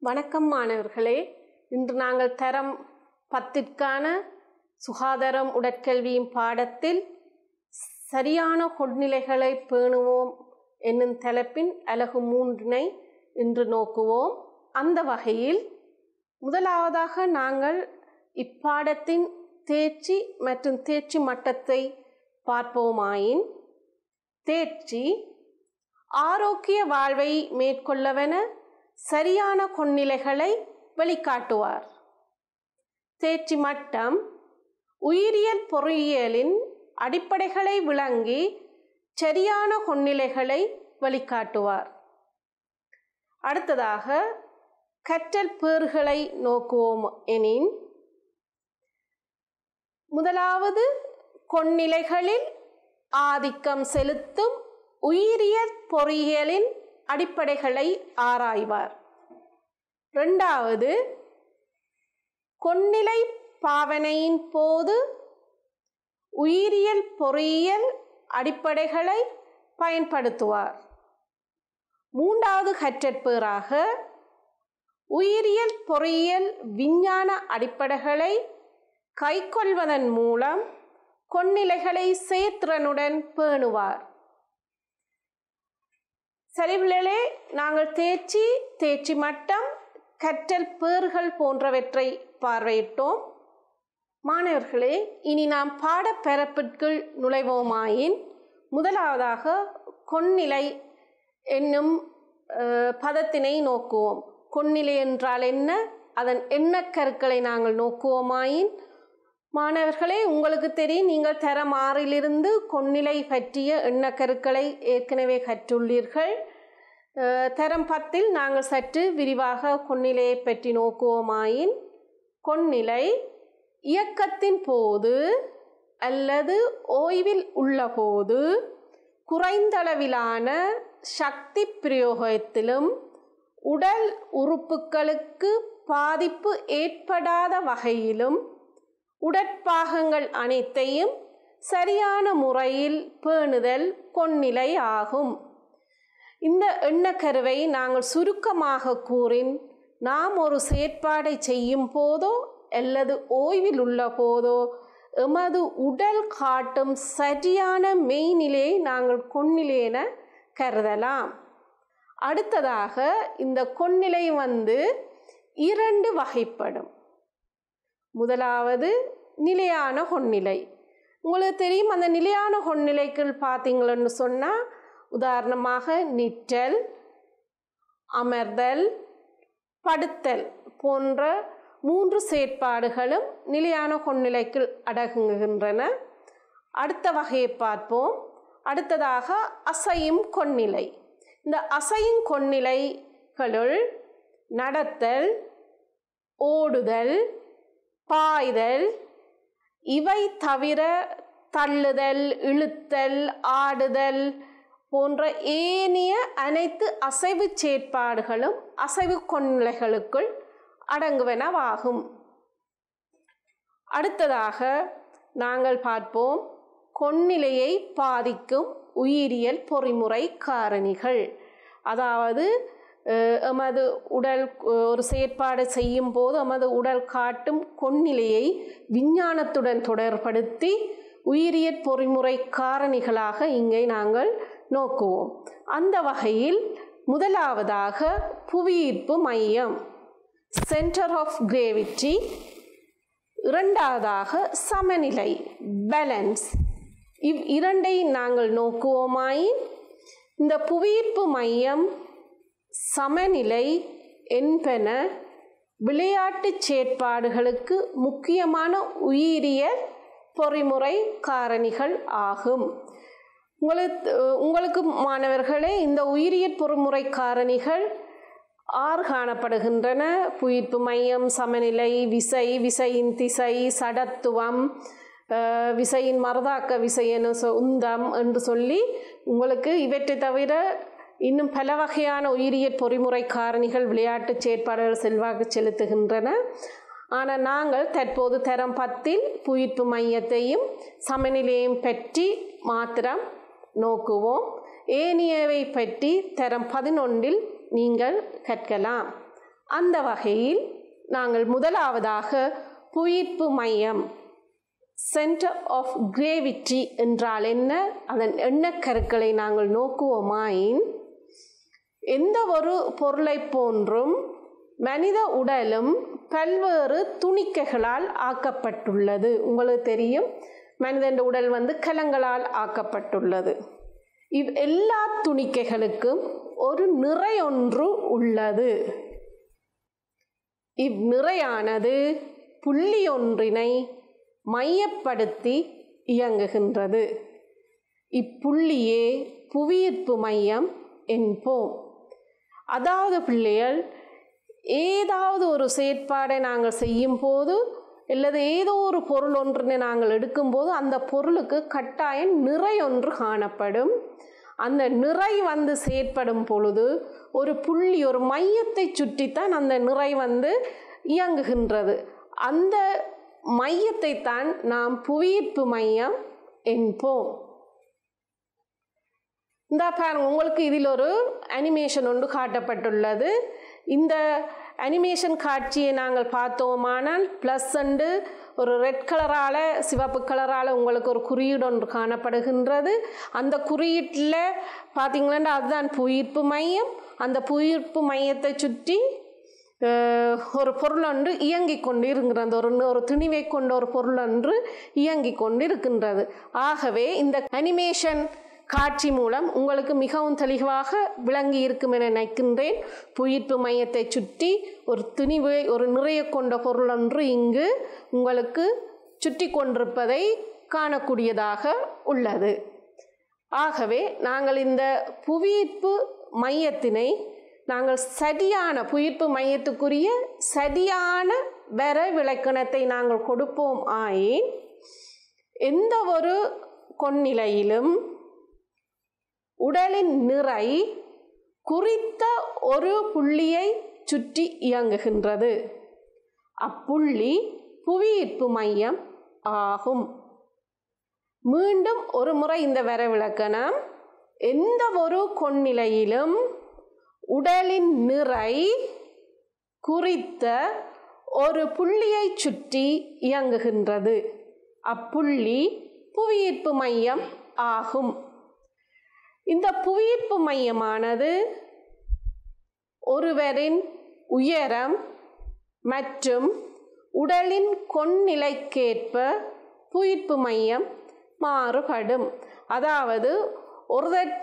வணக்கம் மாணவர்களே இன்று நாங்கள் தரம் பத்திற்கான சுகாதாரம் உடற்கல்வியும் பாடத்தில் சரியான கொள்நிலைகளை பேணுவோம் என்னும் தலைப்பின் அலகு மூன்றினை இன்று நோக்குவோம் அந்த வகையில் முதலாவதாக நாங்கள் இப்பாடத்தின் தேர்ச்சி மற்றும் தேர்ச்சி மட்டத்தை பார்ப்போமாயின் தேர்ச்சி ஆரோக்கிய வாழ்வை மேற்கொள்ளவென சரியான கொன்னிலைகளை வெளிக்காட்டுவார் தேர்ச்சி மட்டம் உயிரியல் பொறியியலின் அடிப்படைகளை விளங்கி சரியான கொன்னிலைகளை வெளிக்காட்டுவார் அடுத்ததாக கற்றல் பேறுகளை நோக்குவோம் எனின் முதலாவது கொன்னிலைகளில் ஆதிக்கம் செலுத்தும் உயிரியல் பொறியியலின் அடிப்படைகளை ஆராய்வார் ரெண்டாவது கொன்னிலை பாவனையின் போது உயிரியல் பொறியியல் அடிப்படைகளை பயன்படுத்துவார் மூன்றாவது கற்றற்பேராக உயிரியல் பொறியியல் விஞ்ஞான அடிப்படைகளை கைக்கொள்வதன் மூலம் கொன்னிலைகளை செயற்திறனுடன் பேணுவார் சரிவிலே நாங்கள் தேர்ச்சி தேர்ச்சி மட்டம் கற்றல் பேறுகள் போன்றவற்றை பார்வையிட்டோம் மாணவர்களே இனி நாம் பாடப்பரப்பிற்குள் நுழைவோமாயின் முதலாவதாக கொன்னிலை என்னும் அஹ், பதத்தினை நோக்குவோம் கொன்னிலை என்றால் என்ன அதன் எண்ணக்கருக்களை நாங்கள் நோக்குவோமாயின் மாணவர்களே உங்களுக்கு தெரியும் நீங்கள் தரம் ஆறிலிருந்து கொன்னிலை பற்றிய எண்ணக்கருக்களை ஏற்கனவே கற்றுள்ளீர்கள் அஹ், தரம் பத்தில் நாங்கள் சற்று விரிவாக கொன்னிலையை பற்றி நோக்குவோமாயின் கொன்னிலை இயக்கத்தின் போது அல்லது ஓய்வில் உள்ளபோது குறைந்தளவிலான சக்தி பிரயோகத்திலும் உடல் உறுப்புகளுக்கு பாதிப்பு ஏற்படாத வகையிலும் உடற்பாகங்கள் அனைத்தையும் சரியான முறையில் பேணுதல் கொன்னிலை ஆகும் இந்த எண்ணக்கருவை நாங்கள் சுருக்கமாக கூறின் நாம் ஒரு செயற்பாடை செய்யும் போதோ அல்லது ஓய்வில் உள்ள போதோ எமது உடல் காட்டும் சரியான மெய்நிலையை நாங்கள் கொன்னிலை என கருதலாம் அடுத்ததாக இந்த கொன்னிலை வந்து இரண்டு வகைப்படும் முதலாவது நிலையான கொன்னிலை உங்களுக்கு தெரியும் அந்த நிலையான கொன்னிலைகள் பார்த்தீங்களன்னு சொன்னால் உதாரணமாக நிற்றல் அமர்தல் படுத்தல் போன்ற மூன்று செயற்பாடுகளும் நிலையான கொன்னிலைக்கு அடங்குகின்றன அடுத்த வகையை பார்ப்போம் அடுத்ததாக அசையும் கொன்னிலை இந்த அசையும் கொன்னிலைகளுள் நடத்தல் ஓடுதல் பாய்தல் இவை தவிர தள்ளுதல் இழுத்தல் ஆடுதல் போன்ற ஏனைய அனைத்து அசைவு செயற்பாடுகளும் அசைவு கொன்னிலைகளுக்குள் அடங்குவனவாகும் அடுத்ததாக நாங்கள் பார்ப்போம் கொன்னிலையை பாதிக்கும் உயிரியல் பொறிமுறை காரணிகள் அதாவது அஹ், எமது உடல் அஹ், ஒரு செயற்பாடு செய்யும் போது எமது உடல் காட்டும் கொன்னிலையை விஞ்ஞானத்துடன் தொடர்படுத்தி உயிரியற் பொறிமுறை காரணிகளாக இங்கே நாங்கள் நோக்குவோம் அந்த வகையில் முதலாவதாக புவியீர்ப்பு மையம் சென்டர் ஆஃப் கிரேவிட்டி இரண்டாவதாக சமநிலை பேலன்ஸ் இவ் இரண்டை நாங்கள் நோக்குவோமாயின் இந்த புவியீர்ப்பு மையம் சமநிலை என்பன விளையாட்டு செயற்பாடுகளுக்கு முக்கியமான உயிரியல் பொறிமுறை காரணிகள் ஆகும் உங்களுக்கு உங்களுக்கு மாணவர்களே இந்த உயிரியற் பொறிமுறை காரணிகள் ஆறு காணப்படுகின்றன புயிர்ப்பு மையம் சமநிலை விசை விசையின் திசை சடத்துவம் அஹ், விசையின் மரதாக்க விசை என சொ- உந்தம் என்று சொல்லி உங்களுக்கு இவற்றை தவிர இன்னும் பல வகையான உயிரியற் பொறிமுறை காரணிகள் விளையாட்டு செயற்பாடுகள் செல்வாக்கு செலுத்துகின்றன ஆனால் நாங்கள் தற்போது தரம் பத்தில் புயிர்ப்பு மையத்தையும் சமநிலையும் பற்றி மாத்திரம் நோக்குவோம் ஏனையவை பற்றி தரம் பதினொன்றில் நீங்கள் கற்கலாம் அந்த வகையில் நாங்கள் முதலாவதாக புவியீர்ப்பு மையம் சென்டர் ஆஃப் கிரேவிட்டி என்றால் என்ன அதன் எண்ணக்கருக்களை நாங்கள் நோக்குவோமாயின் எந்த ஒரு பொருளை போன்றும் மனித உடலும் பல்வேறு துணிக்கைகளால் ஆக்கப்பட்டுள்ளது உங்களுக்கு தெரியும் மனிதன் உடல் வந்து கலங்களால் ஆக்கப்பட்டுள்ளது இவ் எல்லா துணிக்கைகளுக்கும் ஒரு நிறை ஒன்று உள்ளது இவ்நிறையானது புள்ளி ஒன்றினை மையப்படுத்தி இயங்குகின்றது இப்புள்ளியே புவியீர்ப்பு மையம் என்போம் அதாவது பிள்ளைகள் ஏதாவது ஒரு செயற்பாடை நாங்கள் செய்யும் போது அல்லது ஏதோ ஒரு பொருள் ஒன்றினை நாங்கள் எடுக்கும்போது அந்த பொருளுக்கு கட்டாயம் நிறை ஒன்று காணப்படும் அந்த நிறை வந்து செயற்படும் பொழுது ஒரு புள்ளி ஒரு மையத்தை சுற்றித்தான் அந்த நிறை வந்து இயங்குகின்றது அந்த மையத்தை தான் நாம் புவியீர்ப்பு மையம் என்போம் இந்த பாருங்க உங்களுக்கு இதில் ஒரு அனிமேஷன் ஒன்று காட்டப்பட்டுள்ளது இந்த அனிமேஷன் காட்சியை நாங்கள் பார்த்தோமானால் ப்ளஸ் அண்டு ஒரு ரெட் கலரால் சிவப்பு கலரால் உங்களுக்கு ஒரு குறியீடு ஒன்று காணப்படுகின்றது அந்த குறியீட்டில் பார்த்தீங்கன்னா அதுதான் புயிர்ப்பு மையம் அந்த புயிர்ப்பு மையத்தை சுற்றி ஒரு பொருள் ஒன்று இயங்கிக் கொண்டு இருக்கின்றது ஒரு ஒரு திணிவை கொண்ட ஒரு பொருள் ஒன்று இயங்கிக் கொண்டு இருக்கின்றது ஆகவே இந்த அனிமேஷன் காட்சி மூலம் உங்களுக்கு மிகவும் தெளிவாக விளங்கி இருக்கும் என நினைக்கின்றேன் புயிர்ப்பு மையத்தை சுற்றி ஒரு துணிவை ஒரு நிறைய கொண்ட பொருள் ஒன்று இங்கு உங்களுக்கு சுற்றி கொண்டிருப்பதை காணக்கூடியதாக உள்ளது ஆகவே நாங்கள் இந்த புவியீர்ப்பு மையத்தினை நாங்கள் சரியான புயிர்ப்பு மையத்துக்குரிய சரியான வர விளக்கணத்தை நாங்கள் கொடுப்போம் ஆயின் எந்த ஒரு கொன்னிலையிலும் உடலின் நிறை குறித்த ஒரு புள்ளியை சுற்றி இயங்குகின்றது அப்புள்ளி புவியீர்ப்பு மையம் ஆகும் மீண்டும் ஒரு முறை இந்த வரவிலக்கணம் எந்த ஒரு கொன்னிலையிலும் உடலின் நிறை குறித்த ஒரு புள்ளியை சுற்றி இயங்குகின்றது அப்புள்ளி புவியீர்ப்பு மையம் ஆகும் இந்த புவியீர்ப்பு மையமானது ஒருவரின் உயரம் மற்றும் உடலின் கொன்னிலைக்கேற்ப புவியீர்ப்பு மையம் மாறுபடும் அதாவது ஒருதற்ற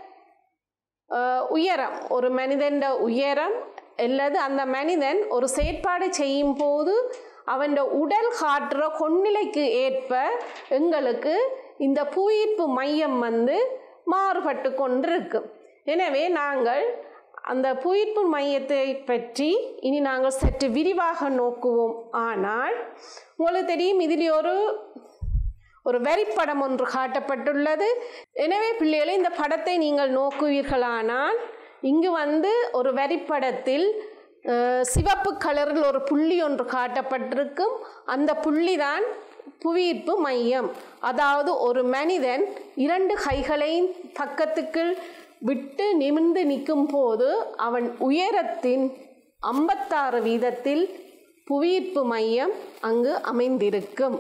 உயரம் ஒரு மனிதன் உயரம் அல்லது அந்த மனிதன் ஒரு செயற்பாடு செய்யும் போது அவன் உடல் காட்டுற கொன்னிலைக்கு ஏற்ப எங்களுக்கு இந்த புவியீர்ப்பு மையம் வந்து மாறுபட்டு கொண்டிருக்கும் எனவே நாங்கள் அந்த புயிர்ப்பு மையத்தை பற்றி இனி நாங்கள் சற்று விரிவாக நோக்குவோம் ஆனால் உங்களுக்கு தெரியும் இதில் ஒரு ஒரு வரிப்படம் ஒன்று காட்டப்பட்டுள்ளது எனவே பிள்ளைகளை இந்த படத்தை நீங்கள் நோக்குவீர்களானால் இங்கு வந்து ஒரு வரிப்படத்தில் சிவப்பு கலரில் ஒரு புள்ளி ஒன்று காட்டப்பட்டிருக்கும் அந்த புள்ளி தான் புவியீர்ப்பு மையம் அதாவது ஒரு மனிதன் இரண்டு கைகளையும் பக்கத்துக்கு விட்டு நிமிர்ந்து நிற்கும் போது அவன் உயரத்தின் ஐம்பத்தாறு வீதத்தில் புவியீர்ப்பு மையம் அங்கு அமைந்திருக்கும்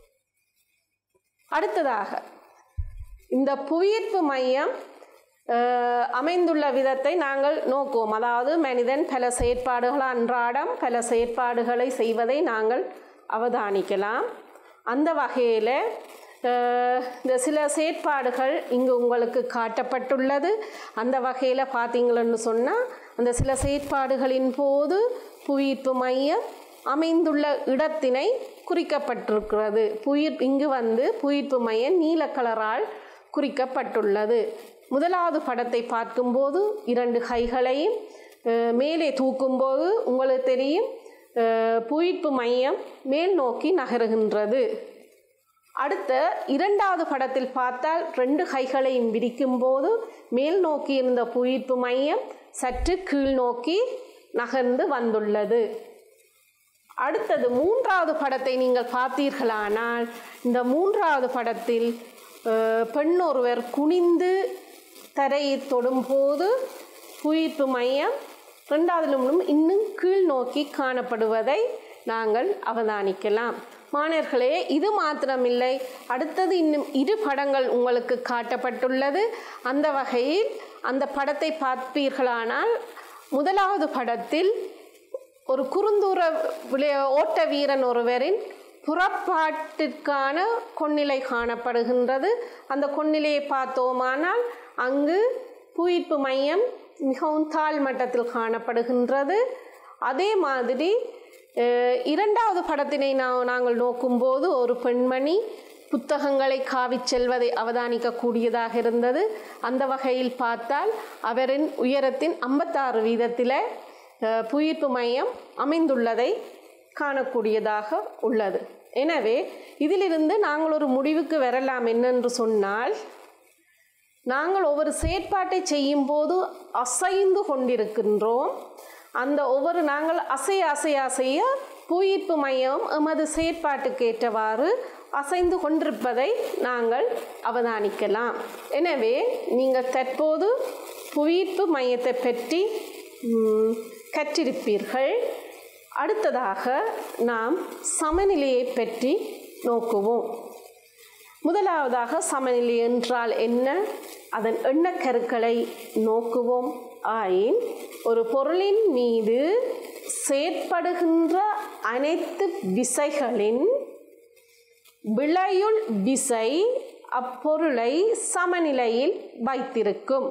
அடுத்ததாக இந்த புவியீர்ப்பு மையம் அமைந்துள்ள விதத்தை நாங்கள் நோக்குவோம் அதாவது மனிதன் பல செயற்பாடுகள் அன்றாடம் பல செயற்பாடுகளை செய்வதை நாங்கள் அவதானிக்கலாம் அந்த வகையில் இந்த சில செயற்பாடுகள் இங்கு உங்களுக்கு காட்டப்பட்டுள்ளது அந்த வகையில் பார்த்தீங்களன்னு சொன்னால் அந்த சில செயற்பாடுகளின் போது புவியீர்ப்பு மையம் அமைந்துள்ள இடத்தினை குறிக்கப்பட்டிருக்கிறது புயிர் இங்கு வந்து புயிர்ப்பு மையம் நீல கலரால் குறிக்கப்பட்டுள்ளது முதலாவது படத்தை பார்க்கும்போது இரண்டு கைகளையும் மேலே தூக்கும்போது உங்களுக்கு தெரியும் புயிர்ப்பு மையம் மேல் நோக்கி நகருகின்றது அடுத்த இரண்டாவது படத்தில் பார்த்தால் ரெண்டு கைகளையும் விரிக்கும்போது மேல் நோக்கி இருந்த புயிர்ப்பு மையம் சற்று கீழ் நோக்கி நகர்ந்து வந்துள்ளது அடுத்தது மூன்றாவது படத்தை நீங்கள் பார்த்தீர்களானால் இந்த மூன்றாவது படத்தில் பெண் ஒருவர் குனிந்து தரையை தொடும்போது புயிர்ப்பு மையம் ரெண்டாவது லுமினும் இன்னும் கீழ் நோக்கி காணப்படுவதை நாங்கள் அவதானிக்கலாம் மாணவர்களே இது மாத்திரமில்லை அடுத்தது இன்னும் இரு படங்கள் உங்களுக்கு காட்டப்பட்டுள்ளது அந்த வகையில் அந்த படத்தை பார்ப்பீர்களானால் முதலாவது படத்தில் ஒரு குறுந்தூர விளைய ஓட்ட வீரன் ஒருவரின் புறப்பாட்டிற்கான கொன்னிலை காணப்படுகின்றது அந்த கொன்னிலையை பார்த்தோமானால் அங்கு புயிர்ப்பு மையம் மிகவும் தாழ் மட்டத்தில் காணப்படுகின்றது அதே மாதிரி அஹ், இரண்டாவது படத்தினை நா- நாங்கள் நோக்கும்போது ஒரு பெண்மணி புத்தகங்களை காவிச் செல்வதை அவதானிக்கக்கூடியதாக இருந்தது அந்த வகையில் பார்த்தால் அவரின் உயரத்தின் ஐம்பத்தாறு வீதத்தில் அஹ், புவியீர்ப்பு மையம் அமைந்துள்ளதை காணக்கூடியதாக உள்ளது எனவே இதிலிருந்து நாங்கள் ஒரு முடிவுக்கு வரலாம் என்னென்று சொன்னால் நாங்கள் ஒவ்வொரு செயற்பாட்டை செய்யும்போது அசைந்து கொண்டிருக்கின்றோம் அந்த ஒவ்வொரு நாங்கள் அசைய அசைய அசைய புவியீர்ப்பு மையம் எமது செயற்பாட்டுக்கு ஏற்றவாறு அசைந்து கொண்டிருப்பதை நாங்கள் அவதானிக்கலாம் எனவே நீங்கள் தற்போது புவியீர்ப்பு மையத்தை பற்றி ம், கற்றிருப்பீர்கள் அடுத்ததாக நாம் சமநிலையை பற்றி நோக்குவோம் முதலாவதாக சமநிலை என்றால் என்ன அதன் எண்ணக்கருக்களை நோக்குவோம் ஆயின் ஒரு பொருளின் மீது செயற்படுகின்ற அனைத்து விசைகளின் விளையுள் விசை அப்பொருளை சமநிலையில் வைத்திருக்கும்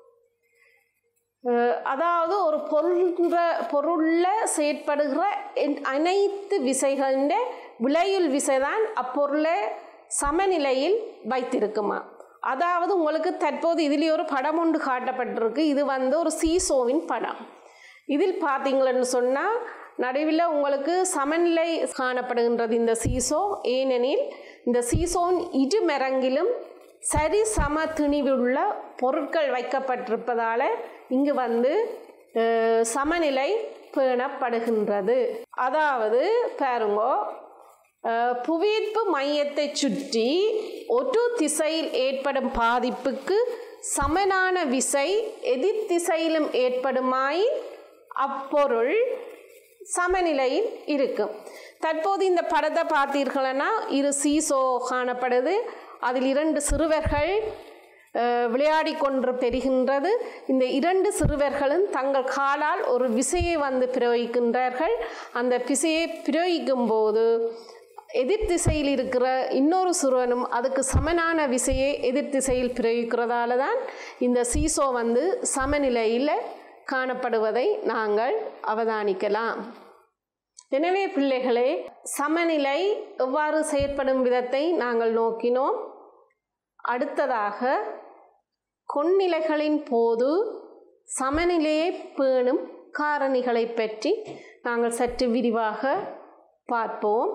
அஹ் அதாவது ஒரு பொருள்ன்ற பொருளில் செயற்படுகிற என்- அனைத்து விசைகளின் விளையுள் விசைதான் அப்பொருளை சமநிலையில் வைத்திருக்குமா அதாவது உங்களுக்கு தற்போது இதில் ஒரு படம் ஒன்று காட்டப்பட்டிருக்கு இது வந்து ஒரு சீசோவின் படம் இதில் பார்த்தீங்களன்னு சொன்னால் நடுவில் உங்களுக்கு சமநிலை காணப்படுகின்றது இந்த சீசோ ஏனெனில் இந்த சீசோன் இரு மரங்கிலும் சரி சம திணிவுள்ள பொருட்கள் வைக்கப்பட்டிருப்பதால் இங்கு வந்து அஹ், சமநிலை பேணப்படுகின்றது அதாவது பாருங்கோ அஹ், புவியீர்ப்பு மையத்தை சுற்றி ஒரு திசையில் ஏற்படும் பாதிப்புக்கு சமனான விசை எதிர் திசையிலும் ஏற்படுமாயின் அப்பொருள் சமநிலையில் இருக்கும் தற்போது இந்த படத்தை பார்த்தீர்கள்னா இரு சீசோ காணப்படுது அதில் இரண்டு சிறுவர்கள் அஹ், விளையாடிக் கொண்டு பெறுகின்றது இந்த இரண்டு சிறுவர்களும் தங்கள் காலால் ஒரு விசையை வந்து பிரயோகிக்கின்றார்கள் அந்த விசையை பிரயோகிக்கும் போது எதிர் திசையில் இருக்கிற இன்னொரு சிறுவனும் அதுக்கு சமனான விசையை எதிர் திசையில் பிரயோகிக்கிறதால தான் இந்த சீசோ வந்து சமநிலையில் காணப்படுவதை நாங்கள் அவதானிக்கலாம் எனவே பிள்ளைகளே சமநிலை எவ்வாறு செயற்படும் விதத்தை நாங்கள் நோக்கினோம் அடுத்ததாக கொன்னிலைகளின் போது சமநிலையை பேணும் காரணிகளை பற்றி நாங்கள் சற்று விரிவாக பார்ப்போம்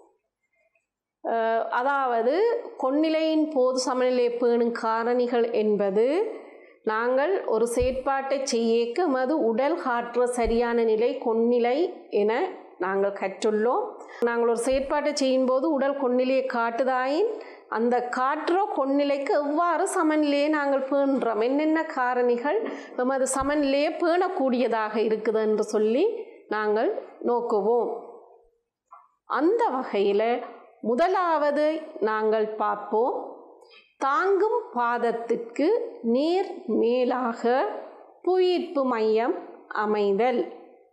அஹ், அதாவது கொன்னிலையின் போது சமநிலையை பேணும் காரணிகள் என்பது நாங்கள் ஒரு செயற்பாட்டை செய்யக்க மது உடல் காற்ற சரியான நிலை கொன்னிலை என நாங்கள் கற்றுள்ளோம் நாங்கள் ஒரு செயற்பாட்டை செய்யும்போது உடல் கொன்னிலையை காட்டுதாயின் அந்த காற்றோ கொன்னிலைக்கு எவ்வாறு சமநிலையை நாங்கள் பேணுறோம் என்னென்ன காரணிகள் எமது சமநிலையை பேணக்கூடியதாக இருக்குது என்று சொல்லி நாங்கள் நோக்குவோம் அந்த வகையில் முதலாவது நாங்கள் பார்ப்போம் தாங்கும் பாதத்திற்கு நேர் மேலாக புவியீர்ப்பு மையம் அமைதல்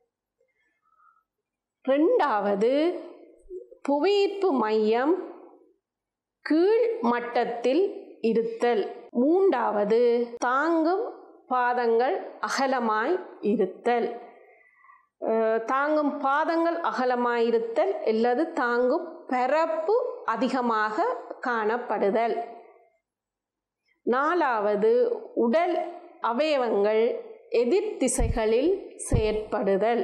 ரெண்டாவது புவியீர்ப்பு மையம் கீழ் மட்டத்தில் இருத்தல் மூன்றாவது தாங்கும் பாதங்கள் அகலமாய் இருத்தல் அஹ், தாங்கும் பாதங்கள் அகலமாயிருத்தல் அல்லது தாங்கும் பரப்பு அதிகமாக காணப்படுதல் நாலாவது உடல் அவயவங்கள் எதிர் திசைகளில் செயற்படுதல்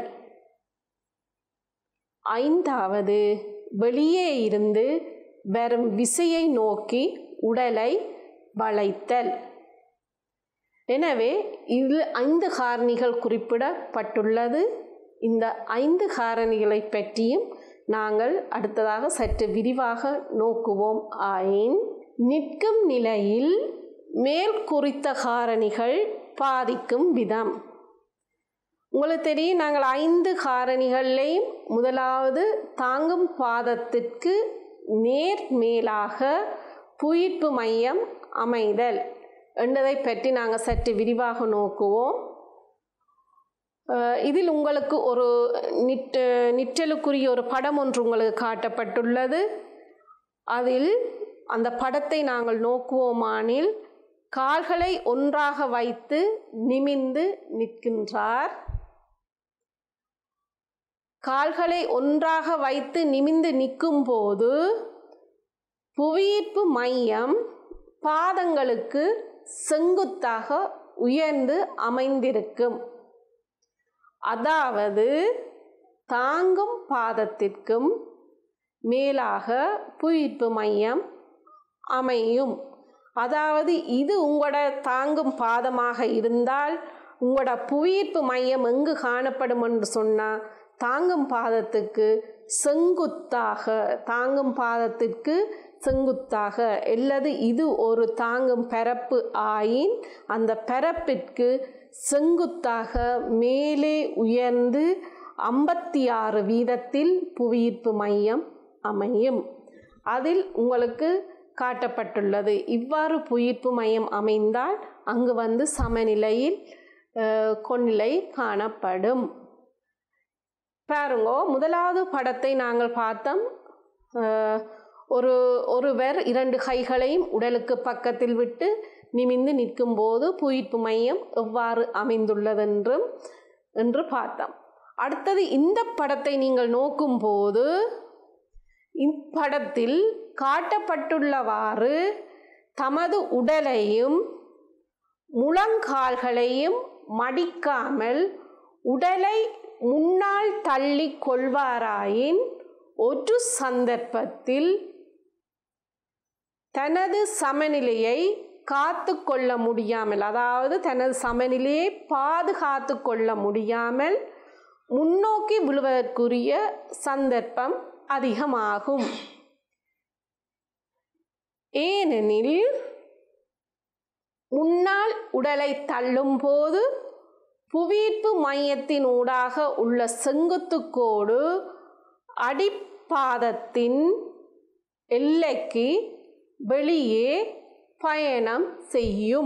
ஐந்தாவது வெளியே இருந்து வரும் விசையை நோக்கி உடலை வளைத்தல் எனவே இது ஐந்து காரணிகள் குறிப்பிடப்பட்டுள்ளது இந்த ஐந்து காரணிகளை பற்றியும் நாங்கள் அடுத்ததாக சற்று விரிவாக நோக்குவோம் ஆயின் நிற்கும் நிலையில் மேல் குறித்த காரணிகள் பாதிக்கும் விதம் உங்களுக்கு தெரியும் நாங்கள் ஐந்து காரணிகளையும் முதலாவது தாங்கும் பாதத்திற்கு நேர் மேலாக புயிர்ப்பு மையம் அமைதல் என்பதை பற்றி நாங்கள் சற்று விரிவாக நோக்குவோம் அஹ் இதில் உங்களுக்கு ஒரு நிட் நிற்றலுக்குரிய ஒரு படம் ஒன்று உங்களுக்கு காட்டப்பட்டுள்ளது அதில் அந்த படத்தை நாங்கள் நோக்குவோமானில் கால்களை ஒன்றாக வைத்து நிமிந்து நிற்கின்றார் கால்களை ஒன்றாக வைத்து நிமிந்து நிற்கும்போது புவியீர்ப்பு மையம் பாதங்களுக்கு செங்குத்தாக உயர்ந்து அமைந்திருக்கும் அதாவது தாங்கும் பாதத்திற்கும் மேலாக புவியீர்ப்பு மையம் அமையும் அதாவது இது உங்களோட தாங்கும் பாதமாக இருந்தால் உங்களோட புவியீர்ப்பு மையம் எங்கு காணப்படும் என்று சொன்னால் தாங்கும் பாதத்துக்கு செங்குத்தாக தாங்கும் பாதத்திற்கு செங்குத்தாக அல்லது இது ஒரு தாங்கும் பரப்பு ஆயின் அந்த பரப்பிற்கு செங்குத்தாக மேலே உயர்ந்து ஐம்பத்தி ஆறு வீதத்தில் புவியீர்ப்பு மையம் அமையும் அதில் உங்களுக்கு காட்டப்பட்டுள்ளது இவ்வாறு புயிர்ப்பு மையம் அமைந்தால் அங்கு வந்து சமநிலையில் அஹ், கொன்னிலை காணப்படும் பாருங்கோ முதலாவது படத்தை நாங்கள் பார்த்தோம் அஹ், ஒரு ஒருவர் இரண்டு கைகளையும் உடலுக்கு பக்கத்தில் விட்டு நிமிந்து நிற்கும்போது புயிர்ப்பு மையம் எவ்வாறு அமைந்துள்ளதென்றும் என்று பார்த்தோம் அடுத்தது இந்த படத்தை நீங்கள் நோக்கும்போது இப்படத்தில் காட்டப்பட்டுள்ளவாறு தமது உடலையும் முழங்கால்களையும் மடிக்காமல் உடலை முன்னால் தள்ளி கொள்வாராயின் ஒரு சந்தர்ப்பத்தில் தனது சமநிலையை காத்து கொள்ள முடியாமல் அதாவது தனது சமநிலையை பாதுகாத்து கொள்ள முடியாமல் முன்னோக்கி விழுவதற்குரிய சந்தர்ப்பம் அதிகமாகும் ஏனெனில் முன்னால் உடலை தள்ளும்போது புவியீர்ப்பு மையத்தின் ஊடாக உள்ள செங்குத்துக்கோடு அடிப்பாதத்தின் எல்லைக்கு வெளியே பயணம் செய்யும்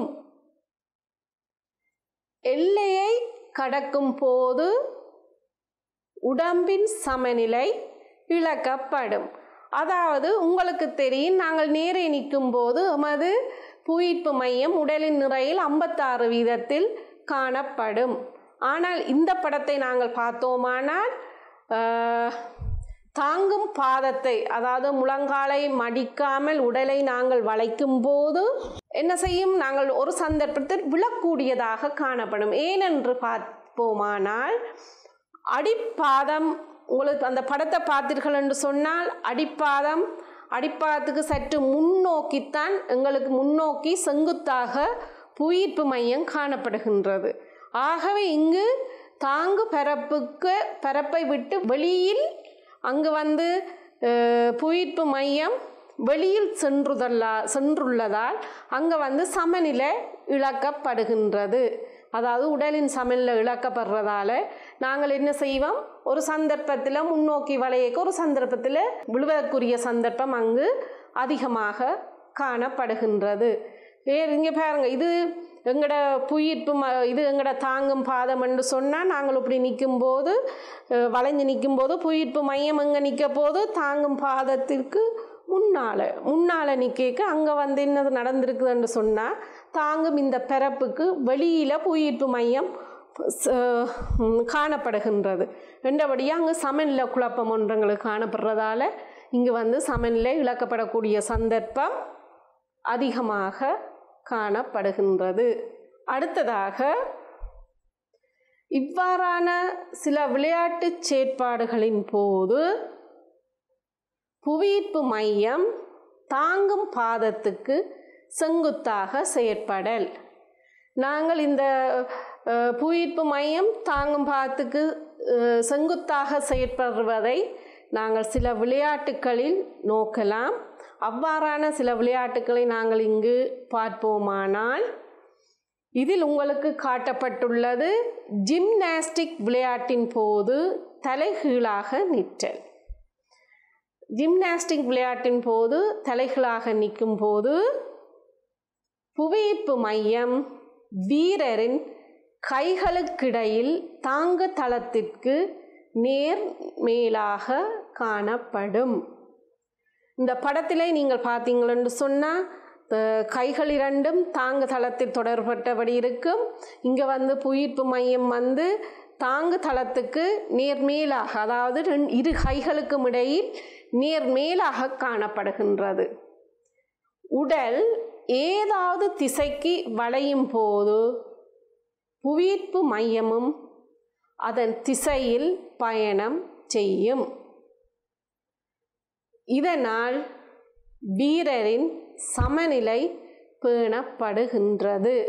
எல்லையை கடக்கும் போது உடம்பின் சமநிலை இழக்கப்படும் அதாவது உங்களுக்கு தெரியும் நாங்கள் நேரே நிற்கும் போது எமது புவியீர்ப்பு மையம் உடலின் நிறையில் ஐம்பத்தாறு வீதத்தில் காணப்படும் ஆனால் இந்த படத்தை நாங்கள் பார்த்தோமானால் ஆஹ், தாங்கும் பாதத்தை அதாவது முழங்காலை மடிக்காமல் உடலை நாங்கள் வளைக்கும் போது என்ன செய்யும் நாங்கள் ஒரு சந்தர்ப்பத்தில் விழக்கூடியதாக காணப்படும் ஏனென்று பார்ப்போமானால் அடிப்பாதம் உங்களுக்கு அந்த படத்தை பார்த்தீர்கள் என்று சொன்னால் அடிப்பாதம் அடிப்பாதத்துக்கு சற்று முன்னோக்கித்தான் எங்களுக்கு முன்னோக்கி செங்குத்தாக புயிர்ப்பு மையம் காணப்படுகின்றது ஆகவே இங்கு தாங்கு பரப்புக்கு பரப்பை விட்டு வெளியில் அங்கு வந்து அஹ், புயிர்ப்பு மையம் வெளியில் சென்றுதல்லா சென்றுள்ளதால் அங்கே வந்து சமநிலை இழக்கப்படுகின்றது அதாவது உடலின் சமநிலை இழக்கப்படுறதால நாங்கள் என்ன செய்வோம் ஒரு சந்தர்ப்பத்தில் முன்னோக்கி வளையக்கு ஒரு சந்தர்ப்பத்தில் விழுவதற்குரிய சந்தர்ப்பம் அங்கு அதிகமாக காணப்படுகின்றது வேறு இங்கே பாருங்க இது எங்களோட புயிர்ப்பு ம இது எங்களோட தாங்கும் பாதம் என்று சொன்னால் நாங்கள் இப்படி நிற்கும்போது அஹ், வளைஞ்சு நிற்கும்போது புயிர்ப்பு மையம் எங்கே நிற்க போது தாங்கும் பாதத்திற்கு முன்னால் முன்னால் நிற்க அங்கே வந்து என்ன நடந்திருக்குதுன்னு சொன்னால் தாங்கும் இந்த பிறப்புக்கு வெளியில் புயிர்ப்பு மையம் ச- ம், காணப்படுகின்றது ரெண்டபடியாக அங்கே சமநிலை குழப்பம் ஒன்றங்களுக்கு காணப்படுறதால இங்கு வந்து சமநிலை இழக்கப்படக்கூடிய சந்தர்ப்பம் அதிகமாக காணப்படுகின்றது அடுத்ததாக இவ்வாறான சில விளையாட்டுச் செயற்பாடுகளின் போது புவியீர்ப்பு மையம் தாங்கும் பாதத்துக்கு செங்குத்தாக செயற்படல் நாங்கள் இந்த அஹ், புவியீர்ப்பு மையம் தாங்கும் பாதத்துக்கு அஹ், செங்குத்தாக செயற்படுவதை நாங்கள் சில விளையாட்டுகளில் நோக்கலாம் அவ்வாறான சில விளையாட்டுகளை நாங்கள் இங்கு பார்ப்போமானால் இதில் உங்களுக்கு காட்டப்பட்டுள்ளது ஜிம்னாஸ்டிக் விளையாட்டின் போது தலைகீழாக நிற்றல் ஜிம்னாஸ்டிக் விளையாட்டின் போது தலைகீழாக நிற்கும் போது புவியீர்ப்பு மையம் வீரரின் கைகளுக்கிடையில் தாங்கு தளத்திற்கு நேர் மேலாக காணப்படும் இந்த படத்திலே நீங்கள் பார்த்தீங்களென்று சொன்னால் கைகள் இரண்டும் தாங்கு தளத்தில் தொடர்பட்டபடி இருக்கும் இங்கே வந்து புயிர்ப்பு மையம் வந்து தாங்கு தளத்துக்கு நேர்மேலாக அதாவது ரெண்- இரு கைகளுக்கும் இடையில் நேர்மேலாக காணப்படுகின்றது உடல் ஏதாவது திசைக்கு வளையும் போது புவியீர்ப்பு மையமும் அதன் திசையில் பயணம் செய்யும் இதனால் வீரரின் சமநிலை பேணப்படுகின்றது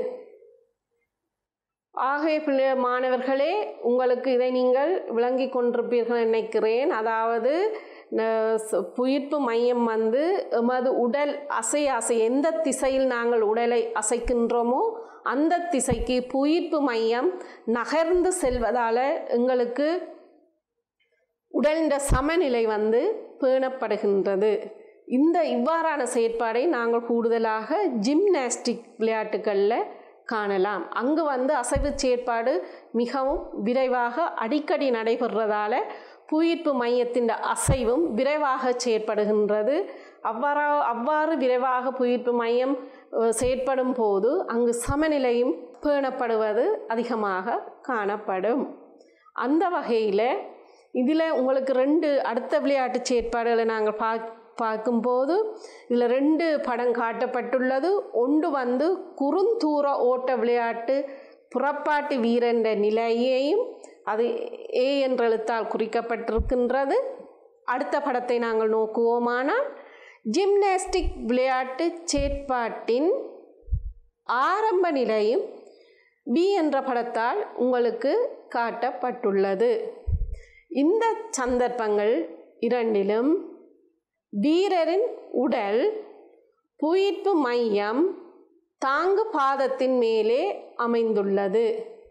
ஆகவே பிள்ளை மாணவர்களே உங்களுக்கு இதை நீங்கள் விளங்கி கொண்டிருப்பீர்கள் நினைக்கிறேன் அதாவது ந- ச- புயிர்ப்பு மையம் வந்து எமது உடல் அசைய அசைய எந்த திசையில் நாங்கள் உடலை அசைக்கின்றோமோ அந்த திசைக்கு புயிர்ப்பு மையம் நகர்ந்து செல்வதால் எங்களுக்கு உடலின் சமநிலை வந்து பேணப்படுகின்றது இந்த இவ்வாறான செயற்பாடை நாங்கள் கூடுதலாக ஜிம்னாஸ்டிக் விளையாட்டுகளில் காணலாம் அங்கு வந்து அசைவு செயற்பாடு மிகவும் விரைவாக அடிக்கடி நடைபெறுறதால புயிர்ப்பு மையத்தின் அசைவும் விரைவாக செயற்படுகின்றது அவ்வாறா அவ்வாறு விரைவாக புயிர்ப்பு மையம் அஹ், செயற்படும் போது அங்கு சமநிலையும் பேணப்படுவது அதிகமாக காணப்படும் அந்த வகையில் இதில் உங்களுக்கு ரெண்டு அடுத்த விளையாட்டு செயற்பாடுகளை நாங்கள் பா பார்க்கும்போது இதில் ரெண்டு படம் காட்டப்பட்டுள்ளது ஒன்று வந்து குறுந்தூர ஓட்ட விளையாட்டு புறப்பாட்டு வீரன்ற நிலையையும் அது ஏ என்ற எழுத்தால் குறிக்கப்பட்டிருக்கின்றது அடுத்த படத்தை நாங்கள் நோக்குவோமானால் ஜிம்னாஸ்டிக் விளையாட்டு செயற்பாட்டின் ஆரம்ப நிலையும் பி என்ற படத்தால் உங்களுக்கு காட்டப்பட்டுள்ளது இந்த சந்தர்ப்பங்கள் இரண்டிலும் வீரரின் உடல் புயிர்ப்பு மையம் தாங்கு பாதத்தின் மேலே அமைந்துள்ளது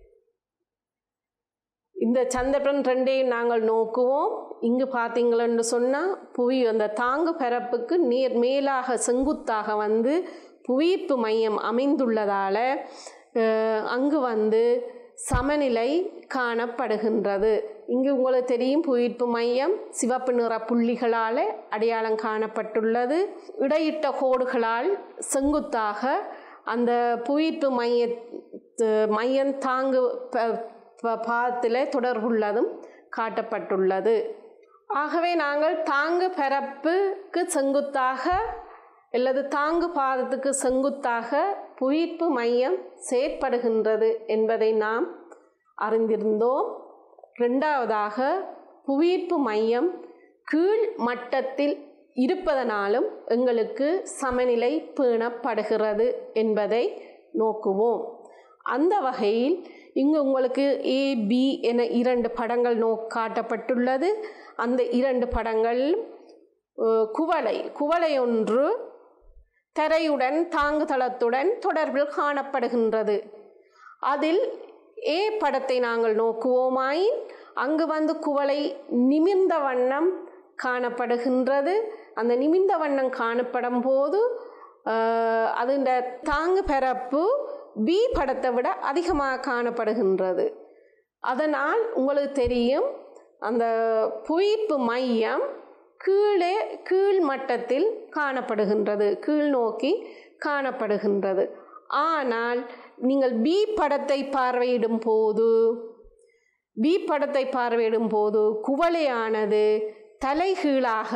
இந்த சந்திரன் ரெண்டையும் நாங்கள் நோக்குவோம் இங்கு பார்த்தீங்களன்னு சொன்னால் புவி அந்த தாங்கு பரப்புக்கு நேர் மேலாக செங்குத்தாக வந்து புவியீர்ப்பு மையம் அமைந்துள்ளதால் அஹ், அங்கு வந்து சமநிலை காணப்படுகின்றது இங்கு உங்களுக்கு தெரியும் புவியீர்ப்பு மையம் சிவப்பு நிற புள்ளிகளால் அடையாளம் காணப்பட்டுள்ளது இடையிட்ட கோடுகளால் செங்குத்தாக அந்த புவியீர்ப்பு மைய மையம் தாங்கு ப- ப- பாதத்தில் தொடர்புள்ளதும் காட்டப்பட்டுள்ளது ஆகவே நாங்கள் தாங்கு பரப்புக்கு செங்குத்தாக அல்லது தாங்கு பாதத்துக்கு செங்குத்தாக புவியீர்ப்பு மையம் செயற்படுகின்றது என்பதை நாம் அறிந்திருந்தோம் ரெண்டாவதாக புவியீர்ப்பு மையம் கீழ் மட்டத்தில் இருப்பதனாலும் எங்களுக்கு சமநிலை பேணப்படுகிறது என்பதை நோக்குவோம் அந்த வகையில் இங்கு உங்களுக்கு ஏ பி என இரண்டு படங்கள் நோ காட்டப்பட்டுள்ளது அந்த இரண்டு படங்கள் அஹ், குவளை குவளை ஒன்று தரையுடன் தாங்கு தளத்துடன் தொடர்பில் காணப்படுகின்றது அதில் ஏ படத்தை நாங்கள் நோக்குவோமாயின் அங்கு வந்து குவளை நிமிர்ந்த வண்ணம் காணப்படுகின்றது அந்த நிமிர்ந்த வண்ணம் காணப்படும் போது ஆஹ், அதுண்ட தாங்கு பரப்பு பி படத்தை விட அதிகமாக காணப்படுகின்றது அதனால் உங்களுக்கு தெரியும் அந்த புவியீர்ப்பு மையம் கீழே கீழ் மட்டத்தில் காணப்படுகின்றது கீழ் நோக்கி காணப்படுகின்றது ஆனால் நீங்கள் பி படத்தை பார்வையிடும் போது பி படத்தை பார்வையிடும் போது குவளையானது தலைகீழாக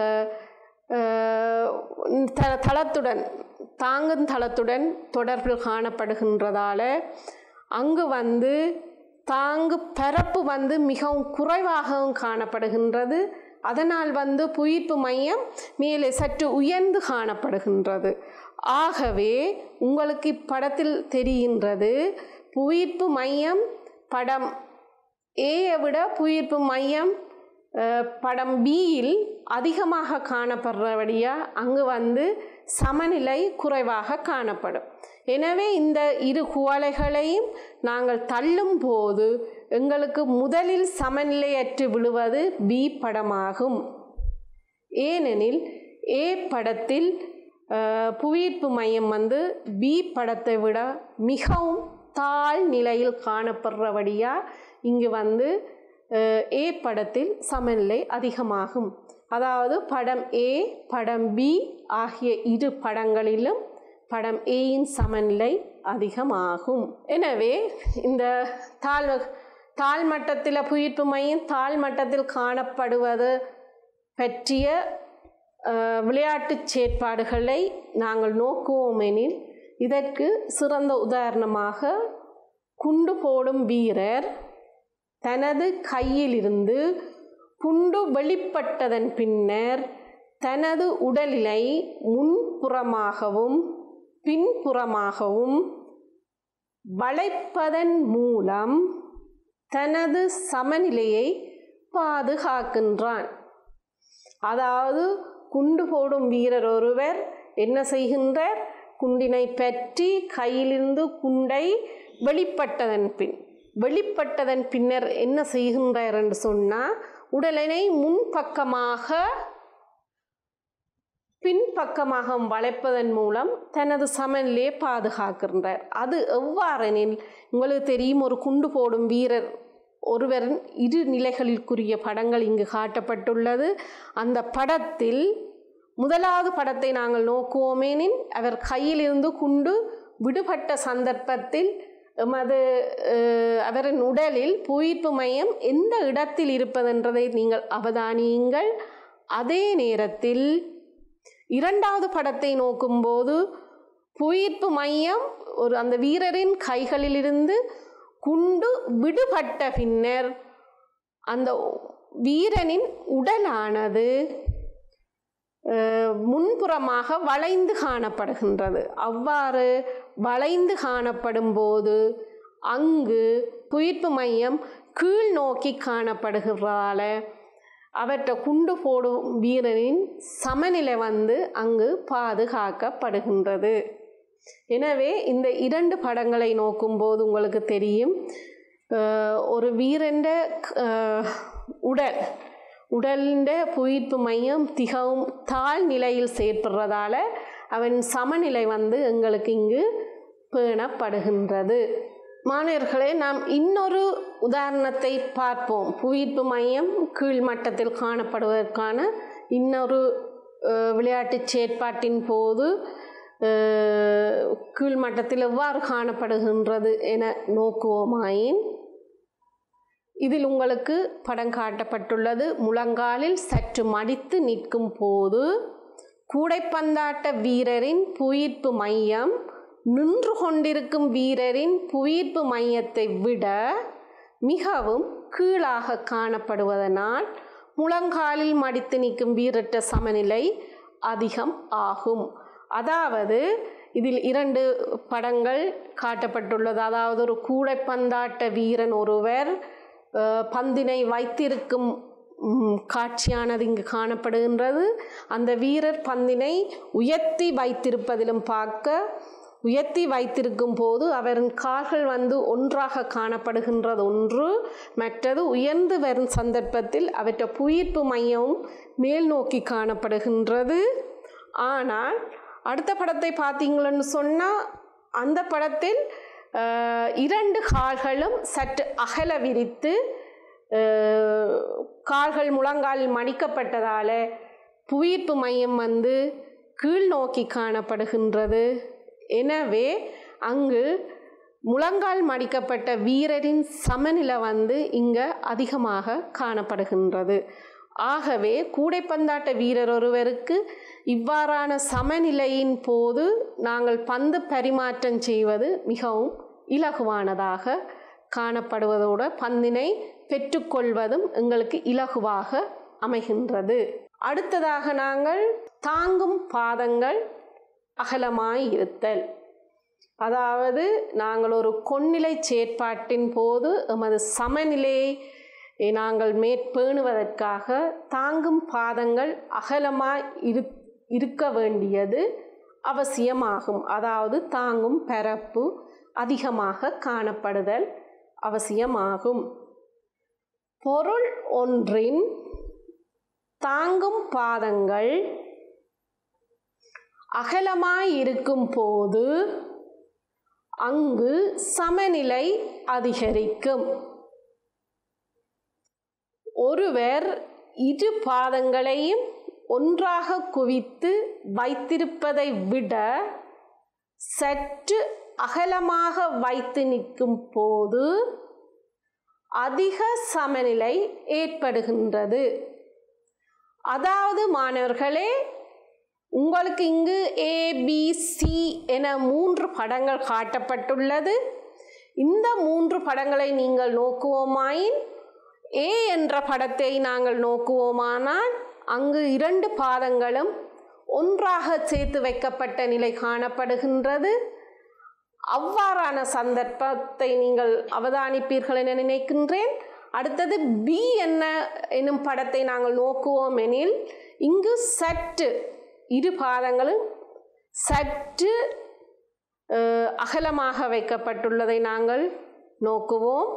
அஹ், த தளத்துடன் தாங்கும் தளத்துடன் தொடர்பில் காணப்படுகின்றதால அங்கு வந்து தாங்கு பரப்பு வந்து மிகவும் குறைவாகவும் காணப்படுகின்றது அதனால் வந்து புயிர்ப்பு மையம் மேலே சற்று உயர்ந்து காணப்படுகின்றது ஆகவே உங்களுக்கு இப்படத்தில் தெரிகின்றது புவியீர்ப்பு மையம் படம் ஏயை விட புவியீர்ப்பு மையம் அஹ், படம் பியில் அதிகமாக காணப்படுறபடியாக அங்கு வந்து சமநிலை குறைவாக காணப்படும் எனவே இந்த இரு குவளைகளையும் நாங்கள் தள்ளும் போது எங்களுக்கு முதலில் சமநிலையற்று விழுவது பி படமாகும் ஏனெனில் ஏ படத்தில் அஹ், புவியீர்ப்பு மையம் வந்து பி படத்தை விட மிகவும் தாழ் நிலையில் காணப்படுறபடியா இங்கு வந்து அஹ், ஏ படத்தில் சமநிலை அதிகமாகும் அதாவது படம் ஏ படம் பி ஆகிய இரு படங்களிலும் படம் ஏயின் சமநிலை அதிகமாகும் எனவே இந்த தாழ் தாழ் மட்டத்தில் புவியீர்ப்பு மையம் தாழ் மட்டத்தில் காணப்படுவது பற்றிய அஹ், விளையாட்டுச் செயற்பாடுகளை நாங்கள் நோக்குவோமெனில் இதற்கு சிறந்த உதாரணமாக குண்டு போடும் வீரர் தனது கையிலிருந்து குண்டு வெளிப்பட்டதன் பின்னர் தனது உடலினை முன்புறமாகவும் பின்புறமாகவும் வளைப்பதன் மூலம் தனது சமநிலையை பாதுகாக்கின்றான் அதாவது குண்டு போடும் வீரர் ஒருவர் என்ன செய்கின்றார் குண்டினை பற்றி கையிலிருந்து குண்டை வெளிப்பட்டதன் பின் வெளிப்பட்டதன் பின்னர் என்ன செய்கின்றார் என்று சொன்னால் உடலினை முன்பக்கமாக பின்பக்கமாக வளைப்பதன் மூலம் தனது சமநிலையை பாதுகாக்கின்றார் அது எவ்வாறெனில் உங்களுக்கு தெரியும் ஒரு குண்டு போடும் வீரர் ஒருவரின் இரு நிலைகளிற்குரிய படங்கள் இங்கு காட்டப்பட்டுள்ளது அந்த படத்தில் முதலாவது படத்தை நாங்கள் நோக்குவோமேனின் அவர் கையிலிருந்து குண்டு விடுபட்ட சந்தர்ப்பத்தில் எமது அஹ், அவரின் உடலில் புவியீர்ப்பு மையம் எந்த இடத்தில் இருப்பதென்றதை நீங்கள் அவதானியுங்கள் அதே நேரத்தில் இரண்டாவது படத்தை நோக்கும்போது புவியீர்ப்பு மையம் ஒரு அந்த வீரரின் கைகளிலிருந்து குண்டு விடுபட்ட பின்னர் அந்த வீரனின் உடலானது அஹ், முன்புறமாக வளைந்து காணப்படுகின்றது அவ்வாறு வளைந்து காணப்படும் போது அங்கு புயிர்ப்பு மையம் கீழ் நோக்கி காணப்படுகிறதால அவற்றை குண்டு போடும் வீரனின் சமநிலை வந்து அங்கு பாதுகாக்கப்படுகின்றது எனவே இந்த இரண்டு படங்களை நோக்கும்போது உங்களுக்கு தெரியும் அஹ், ஒரு வீரண்ட அஹ், உடல் உடலின் புயிர்ப்பு மையம் திகவும் தாழ் நிலையில் செயற்படுறதால அவன் சமநிலை வந்து எங்களுக்கு இங்கு பேணப்படுகின்றது மாணவர்களே நாம் இன்னொரு உதாரணத்தை பார்ப்போம் புவியீர்ப்பு மையம் கீழ் மட்டத்தில் காணப்படுவதற்கான இன்னொரு அஹ், விளையாட்டுச் செயற்பாட்டின் போது அஹ், கீழ் மட்டத்தில் எவ்வாறு காணப்படுகின்றது என நோக்குவோமாயின் இதில் உங்களுக்கு படம் காட்டப்பட்டுள்ளது முழங்காலில் சற்று மடித்து நிற்கும் போது கூடைப்பந்தாட்ட வீரரின் புவியீர்ப்பு மையம் நின்று கொண்டிருக்கும் வீரரின் புவியீர்ப்பு மையத்தை விட மிகவும் கீழாக காணப்படுவதனால் முழங்காலில் மடித்து நிற்கும் வீரற்ற சமநிலை அதிகம் ஆகும் அதாவது இதில் இரண்டு படங்கள் காட்டப்பட்டுள்ளது அதாவது ஒரு கூடைப்பந்தாட்ட வீரன் ஒருவர் அஹ், பந்தினை வைத்திருக்கும் ம், காட்சியானது இங்கு காணப்படுகின்றது அந்த வீரர் பந்தினை உயர்த்தி வைத்திருப்பதிலும் பார்க்க உயர்த்தி வைத்திருக்கும் போது அவரின் கால்கள் வந்து ஒன்றாக காணப்படுகின்றது ஒன்று மற்றது உயர்ந்து வரும் சந்தர்ப்பத்தில் அவற்றை புயிர்ப்பு மையமும் மேல் நோக்கி காணப்படுகின்றது ஆனால் அடுத்த படத்தை பார்த்தீங்களன்னு சொன்னால் அந்த படத்தில் அஹ், இரண்டு கால்களும் சற்று அகல விரித்து அஹ், கால்கள் முழங்காலில் மடிக்கப்பட்டதால் புவியீர்ப்பு மையம் வந்து கீழ் நோக்கி காணப்படுகின்றது எனவே அங்கு முழங்கால் மடிக்கப்பட்ட வீரரின் சமநிலை வந்து இங்கே அதிகமாக காணப்படுகின்றது ஆகவே கூடைப்பந்தாட்ட வீரர் ஒருவருக்கு இவ்வாறான சமநிலையின் போது நாங்கள் பந்து பரிமாற்றம் செய்வது மிகவும் இலகுவானதாக காணப்படுவதோடு பந்தினை பெற்றுக்கொள்வதும் எங்களுக்கு இலகுவாக அமைகின்றது அடுத்ததாக நாங்கள் தாங்கும் பாதங்கள் அகலமாய் இருத்தல் அதாவது நாங்கள் ஒரு கொன்னிலை செயற்பாட்டின் போது எமது சமநிலையை நாங்கள் மேற்பேணுவதற்காக தாங்கும் பாதங்கள் அகலமாய் இரு இருக்க வேண்டியது அவசியமாகும் அதாவது தாங்கும் பரப்பு அதிகமாக காணப்படுதல் அவசியமாகும் பொருள் ஒன்றின் தாங்கும் பாதங்கள் அகலமாயிருக்கும் போது அங்கு சமநிலை அதிகரிக்கும் ஒருவர் இரு பாதங்களையும் ஒன்றாக குவித்து வைத்திருப்பதை விட சற்று அகலமாக வைத்து நிற்கும் போது அதிக சமநிலை ஏற்படுகின்றது அதாவது மாணவர்களே உங்களுக்கு இங்கு ஏபிசி என மூன்று படங்கள் காட்டப்பட்டுள்ளது இந்த மூன்று படங்களை நீங்கள் நோக்குவோமாயின் ஏ என்ற படத்தை நாங்கள் நோக்குவோமானால் அங்கு இரண்டு பாதங்களும் ஒன்றாக சேர்த்து வைக்கப்பட்ட நிலை காணப்படுகின்றது அவ்வாறான சந்தர்ப்பத்தை நீங்கள் அவதானிப்பீர்கள் என நினைக்கின்றேன் அடுத்தது பி என்ன எனும் படத்தை நாங்கள் நோக்குவோம் எனில் இங்கு சற்று இரு பாதங்களும் சற்று அஹ், அகலமாக வைக்கப்பட்டுள்ளதை நாங்கள் நோக்குவோம்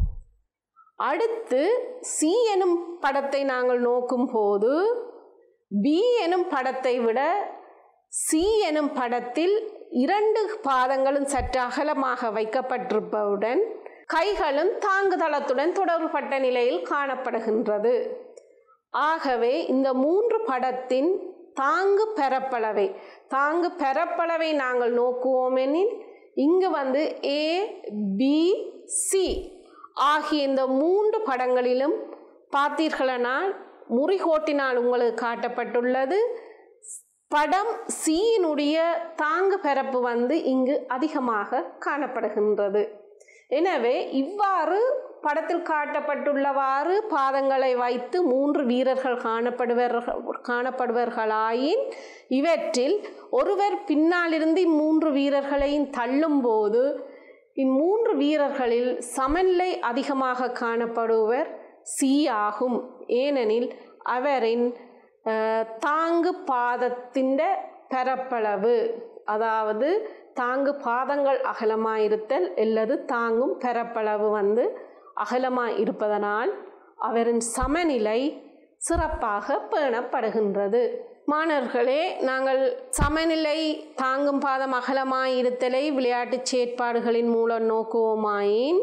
அடுத்து சி எனும் படத்தை நாங்கள் நோக்கும் போது பி எனும் படத்தை விட சி எனும் படத்தில் இரண்டு பாதங்களும் சற்று அகலமாக வைக்கப்பட்டிருப்பவுடன் கைகளும் தாங்குதளத்துடன் தொடர்புபட்ட நிலையில் காணப்படுகின்றது ஆகவே இந்த மூன்று படத்தின் தாங்கு பரப்பளவை தாங்கு பரப்பளவை நாங்கள் நோக்குவோம் எனில் இங்கு வந்து ஏ பி சி ஆகிய இந்த மூன்று படங்களிலும் பார்த்தீர்களானால் முறிகோட்டினால் உங்களுக்கு காட்டப்பட்டுள்ளது படம் சியினுடைய தாங்கு பரப்பு வந்து இங்கு அதிகமாக காணப்படுகின்றது எனவே இவ்வாறு படத்தில் காட்டப்பட்டுள்ளவாறு பாதங்களை வைத்து மூன்று வீரர்கள் காணப்படுவர்கள் காணப்படுவர்களாயின் இவற்றில் ஒருவர் பின்னாலிருந்து இம்மூன்று வீரர்களையும் தள்ளும்போது இம்மூன்று வீரர்களில் சமநிலை அதிகமாக காணப்படுவர் சி ஆகும் ஏனெனில் அவரின் அஹ், தாங்கு பாதத்தின் பரப்பளவு அதாவது தாங்கு பாதங்கள் அகலமாயிருத்தல் அல்லது தாங்கும் பரப்பளவு வந்து அகலமாய் இருப்பதனால் அவரின் சமநிலை சிறப்பாக பேணப்படுகின்றது மாணவர்களே நாங்கள் சமநிலை தாங்கும் பாதம் அகலமாய் இருத்தலை விளையாட்டுச் செயற்பாடுகளின் மூலம் நோக்குவோமாயின்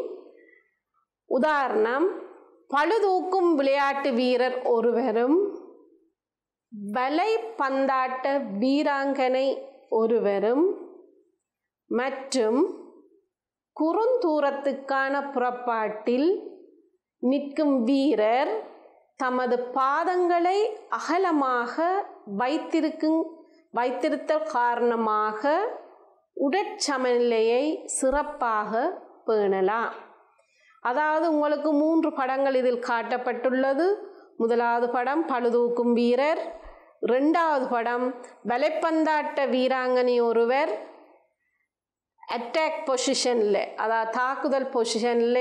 உதாரணம் பழுதூக்கும் விளையாட்டு வீரர் ஒருவரும் வலை பந்தாட்ட வீராங்கனை ஒருவரும் மற்றும் குறுந்தூரத்துக்கான புறப்பாட்டில் நிற்கும் வீரர் தமது பாதங்களை அகலமாக வைத்திருக்கும் வைத்திருத்தல் காரணமாக உடற்சமநிலையை சிறப்பாக பேணலாம் அதாவது உங்களுக்கு மூன்று படங்கள் இதில் காட்டப்பட்டுள்ளது முதலாவது படம் பழுதூக்கும் வீரர் ரெண்டாவது படம் வலைப்பந்தாட்ட வீராங்கனை ஒருவர் அட்டாக் பொசிஷனில் அதாவது தாக்குதல் பொசிஷனில்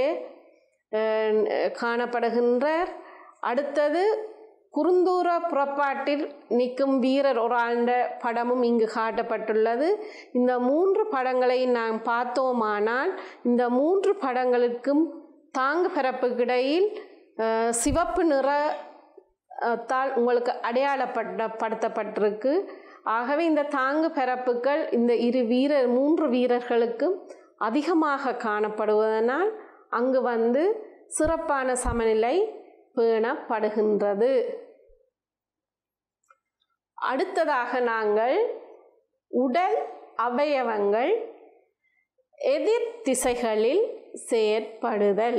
காணப்படுகின்றார் அடுத்தது குறுந்தூர புறப்பாட்டில் நிற்கும் வீரர் ஒரு ஆண்ட படமும் இங்கு காட்டப்பட்டுள்ளது இந்த மூன்று படங்களை நாம் பார்த்தோமானால் இந்த மூன்று படங்களுக்கும் தாங்கு பரப்புக்கிடையில் அஹ், சிவப்பு நிற அஹ், தாள் உங்களுக்கு அடையாளப்பட்ட படுத்தப்பட்டிருக்கு ஆகவே இந்த தாங்கு பரப்புகள் இந்த இரு வீரர் மூன்று வீரர்களுக்கும் அதிகமாக காணப்படுவதனால் அங்கு வந்து சிறப்பான சமநிலை பேணப்படுகின்றது அடுத்ததாக நாங்கள் உடல் அவயவங்கள் எதிர் திசைகளில் செயற்படுதல்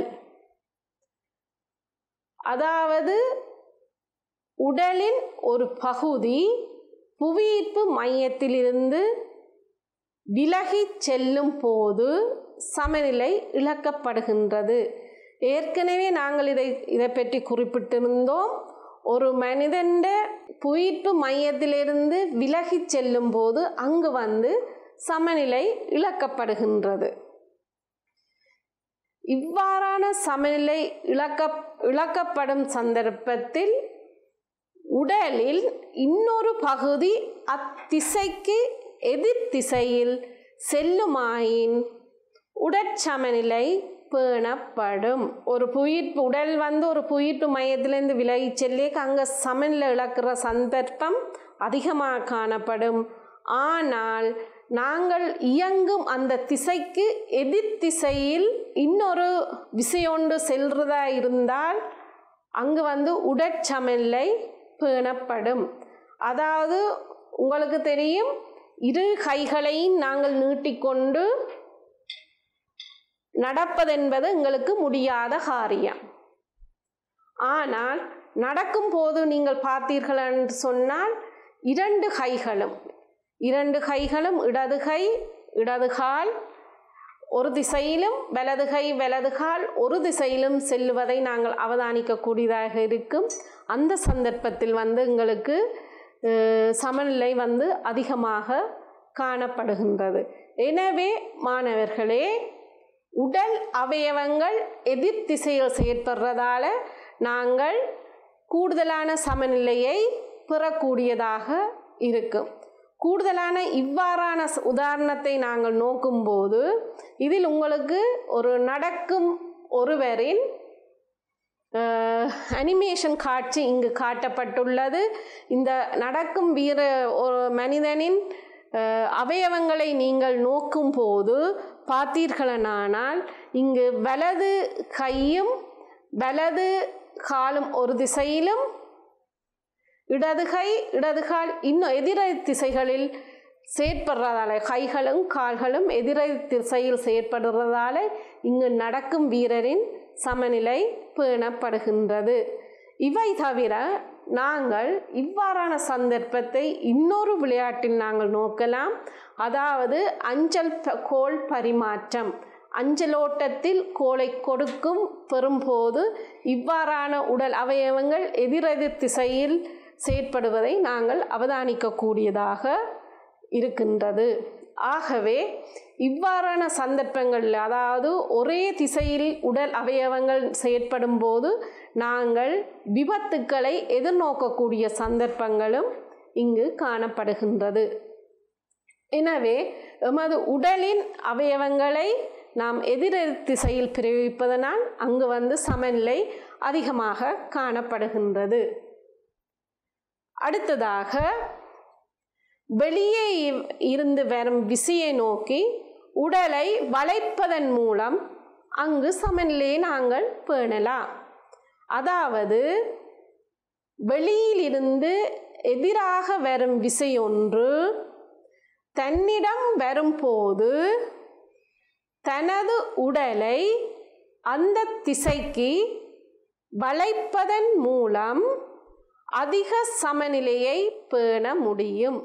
அதாவது உடலின் ஒரு பகுதி புவியீர்ப்பு மையத்திலிருந்து விலகிச் செல்லும் போது சமநிலை இழக்கப்படுகின்றது ஏற்கனவே நாங்கள் இதை இதை பற்றி குறிப்பிட்டிருந்தோம் ஒரு மனிதன் புவியீர்ப்பு மையத்திலிருந்து விலகிச் செல்லும் போது அங்கு வந்து சமநிலை இழக்கப்படுகின்றது இவ்வாறான சமநிலை இழக்க இழக்கப்படும் சந்தர்ப்பத்தில் உடலில் இன்னொரு பகுதி அத்திசைக்கு எதிர் திசையில் செல்லுமாயின் உடற்சமநிலை பேணப்படும் ஒரு புயிர்ப்பு உடல் வந்து ஒரு புயிர்ப்பு மையத்திலேருந்து விலகி செல்லே அங்கே சமநிலை இழக்கிற சந்தர்ப்பம் அதிகமாக காணப்படும் ஆனால் நாங்கள் இயங்கும் அந்த திசைக்கு எதிர் திசையில் இன்னொரு விசையொன்று செல்றதா இருந்தால் அங்கு வந்து உடற்சமநிலை பேணப்படும் அதாவது உங்களுக்கு தெரியும் இரு கைகளையும் நாங்கள் நீட்டிக்கொண்டு நடப்பதென்பது எங்களுக்கு முடியாத காரியம் ஆனால் நடக்கும் போது நீங்கள் பார்த்தீர்கள் என்று சொன்னால் இரண்டு கைகளும் இரண்டு கைகளும் இடது கை இடது கால் ஒரு திசையிலும் வலது கை வலது கால் ஒரு திசையிலும் செல்லுவதை நாங்கள் அவதானிக்கக்கூடியதாக இருக்கும் அந்த சந்தர்ப்பத்தில் வந்து எங்களுக்கு அஹ், சமநிலை வந்து அதிகமாக காணப்படுகின்றது எனவே மாணவர்களே உடல் அவயவங்கள் எதிர் திசையில் செயற்படுறதால நாங்கள் கூடுதலான சமநிலையை பெறக்கூடியதாக இருக்கும் கூடுதலான இவ்வாறான ச- உதாரணத்தை நாங்கள் நோக்கும்போது இதில் உங்களுக்கு ஒரு நடக்கும் ஒருவரின் அனிமேஷன் காட்சி இங்கு காட்டப்பட்டுள்ளது இந்த நடக்கும் வீர ஒரு மனிதனின் அஹ், அவயவங்களை நீங்கள் நோக்கும் போது பார்த்தீர்களானால் இங்கு வலது கையும் வலது காலும் ஒரு திசையிலும் இடது கை இடது கால் இன்னும் எதிரை திசைகளில் செயற்படுறதால கைகளும் கால்களும் எதிரை திசையில் செயற்படுறதால இங்கு நடக்கும் வீரரின் சமநிலை பேணப்படுகின்றது இவை தவிர நாங்கள் இவ்வாறான சந்தர்ப்பத்தை இன்னொரு விளையாட்டில் நாங்கள் நோக்கலாம் அதாவது அஞ்சல் ப- கோல் பரிமாற்றம் அஞ்சலோட்டத்தில் கோலை கொடுக்கும் பெறும்போது இவ்வாறான உடல் அவயவங்கள் எதிரெதிர் திசையில் செயற்படுவதை நாங்கள் அவதானிக்கக்கூடியதாக இருக்கின்றது ஆகவே இவ்வாறான சந்தர்ப்பங்களில் அதாவது ஒரே திசையில் உடல் அவயவங்கள் செயற்படும் போது நாங்கள் விபத்துக்களை எதிர்நோக்கக்கூடிய சந்தர்ப்பங்களும் இங்கு காணப்படுகின்றது எனவே எமது உடலின் அவயவங்களை நாம் எதிரெதிர் திசையில் பிரயோகிப்பதனால் அங்கு வந்து சமநிலை அதிகமாக காணப்படுகின்றது அடுத்ததாக வெளியே இவ்- இருந்து வரும் விசையை நோக்கி உடலை வளைப்பதன் மூலம் அங்கு சமநிலையை நாங்கள் பேணலாம் அதாவது வெளியிலிருந்து எதிராக வரும் விசை ஒன்று தன்னிடம் வரும்போது தனது உடலை அந்த திசைக்கு வளைப்பதன் மூலம் அதிக சமநிலையை பேண முடியும்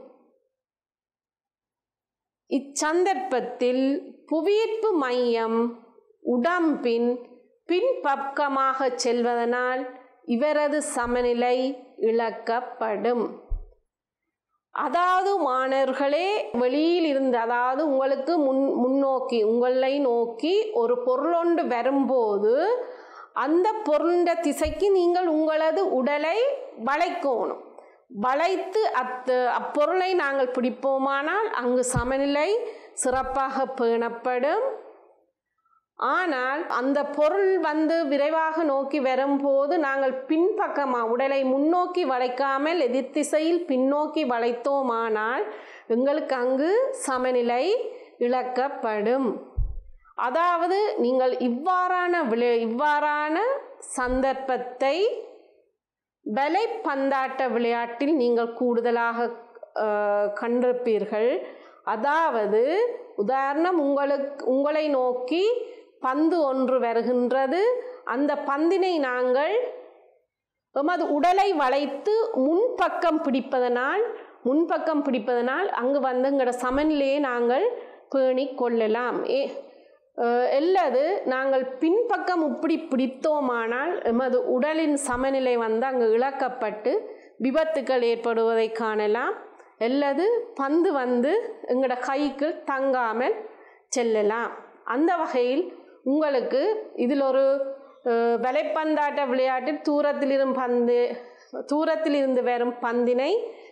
இச்சந்தர்ப்பத்தில் புவியீர்ப்பு மையம் உடம்பின் பின்பக்கமாக செல்வதனால் இவரது சமநிலை இழக்கப்படும் அதாவது மாணவர்களே வெளியில் இருந்து அதாவது உங்களுக்கு முன் முன்னோக்கி உங்களை நோக்கி ஒரு பொருளொன்று வரும்போது அந்த பொருளின் திசைக்கு நீங்கள் உங்களது உடலை வளைக்கணும் வளைத்து அத்து அப்பொருளை நாங்கள் பிடிப்போமானால் அங்கு சமநிலை சிறப்பாக பேணப்படும் ஆனால் அந்த பொருள் வந்து விரைவாக நோக்கி வரும்போது நாங்கள் பின்பக்கமாக உடலை முன்னோக்கி வளைக்காமல் எதிர் திசையில் பின்னோக்கி வளைத்தோமானால் எங்களுக்கு அங்கு சமநிலை இழக்கப்படும் அதாவது நீங்கள் இவ்வாறான விளை இவ்வாறான சந்தர்ப்பத்தை வலைப்பந்தாட்ட விளையாட்டில் நீங்கள் கூடுதலாக அஹ், கண்டிருப்பீர்கள் அதாவது உதாரணம் உங்களுக்கு உங்களை நோக்கி பந்து ஒன்று வருகின்றது அந்த பந்தினை நாங்கள் எமது உடலை வளைத்து முன்பக்கம் பிடிப்பதனால் முன்பக்கம் பிடிப்பதனால் அங்கு வந்து எங்களோட சமநிலையை நாங்கள் பேணிக் கொள்ளலாம் ஏ அஹ், அல்லது நாங்கள் பின்பக்கம் இப்படி பிடித்தோமானால் எமது உடலின் சமநிலை வந்து அங்கு இழக்கப்பட்டு விபத்துக்கள் ஏற்படுவதை காணலாம் அல்லது பந்து வந்து எங்களோட கைக்கு தங்காமல் செல்லலாம் அந்த வகையில் உங்களுக்கு இதில் ஒரு அஹ், வலைப்பந்தாட்ட விளையாட்டில் தூரத்தில் இருந்து பந்து தூரத்தில் இருந்து வரும் பந்தினை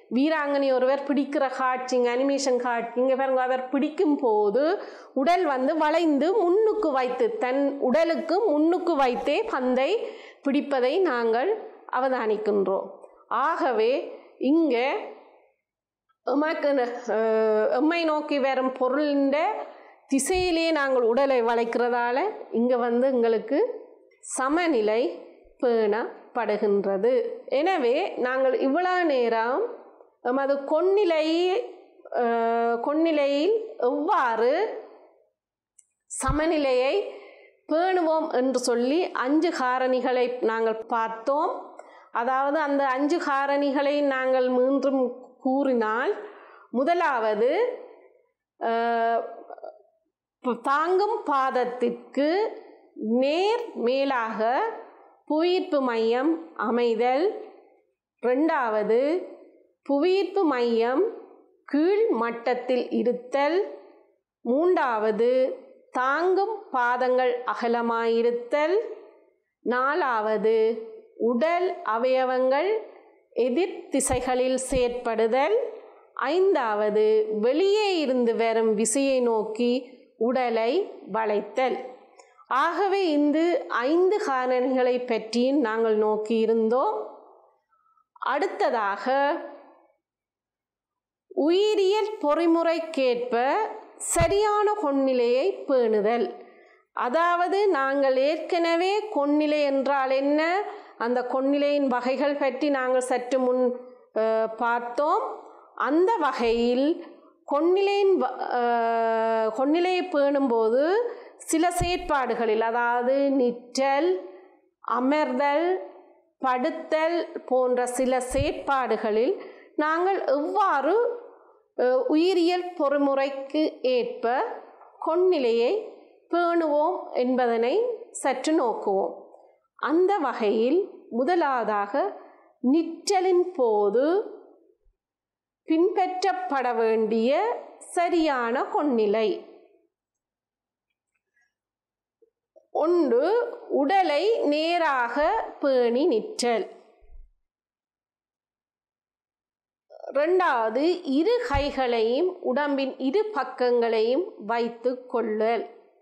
வீராங்கனை ஒருவர் பிடிக்கிற காட்சிங்க அனிமேஷன் காட்சிங்க பாருங்க அவர் பிடிக்கும் போது உடல் வந்து வளைந்து முன்னுக்கு வைத்து தன் உடலுக்கு முன்னுக்கு வைத்தே பந்தை பிடிப்பதை நாங்கள் அவதானிக்கின்றோம் ஆகவே இங்கே எமக்கு அஹ், எம்மை நோக்கி வரும் பொருளின் திசையிலே நாங்கள் உடலை வளைக்கிறதால இங்கே வந்து எங்களுக்கு சமநிலை பேணப்படுகின்றது எனவே நாங்கள் இவ்வளவு நேரம் எமது கொன்னிலை அஹ், கொன்னிலையில் எவ்வாறு சமநிலையை பேணுவோம் என்று சொல்லி அஞ்சு காரணிகளை நாங்கள் பார்த்தோம் அதாவது அந்த அஞ்சு காரணிகளை நாங்கள் மீண்டும் கூறினால் முதலாவது அஹ், ப- தாங்கும் பாதத்திற்கு நேர் மேலாக புவியீர்ப்பு மையம் அமைதல் ரெண்டாவது புவியீர்ப்பு மையம் கீழ் மட்டத்தில் இருத்தல் மூன்றாவது தாங்கும் பாதங்கள் அகலமாயிருத்தல் நாலாவது உடல் அவயவங்கள் எதிர் திசைகளில் செயற்படுதல் ஐந்தாவது வெளியே இருந்து வரும் விசையை நோக்கி உடலை வளைத்தல் ஆகவே இந்த ஐந்து காரணிகளை பற்றி நாங்கள் நோக்கி இருந்தோம் அடுத்ததாக உயிரியல் பொறிமுறைக்கேற்ப சரியான கொன்னிலையை பேணுதல் அதாவது நாங்கள் ஏற்கனவே கொன்னிலை என்றால் என்ன அந்த கொன்னிலையின் வகைகள் பற்றி நாங்கள் சற்று முன் அஹ், பார்த்தோம் அந்த வகையில் கொன்னிலையின் வ- அஹ், கொன்னிலையை பேணும்போது சில செயற்பாடுகளில் அதாவது நிற்றல் அமர்தல் படுத்தல் போன்ற சில செயற்பாடுகளில் நாங்கள் எவ்வாறு அஹ், உயிரியல் பொறிமுறைக்கு ஏற்ப கொன்னிலையை பேணுவோம் என்பதனை சற்று நோக்குவோம் அந்த வகையில் முதலாவதாக நிற்றலின் போது பின்பற்றப்பட வேண்டிய சரியான கொன்னிலை ஒன்று உடலை நேராக பேணி நிற்றல் ரெண்டாவது இரு கைகளையும் உடம்பின் இரு பக்கங்களையும் வைத்து கொள்ளல்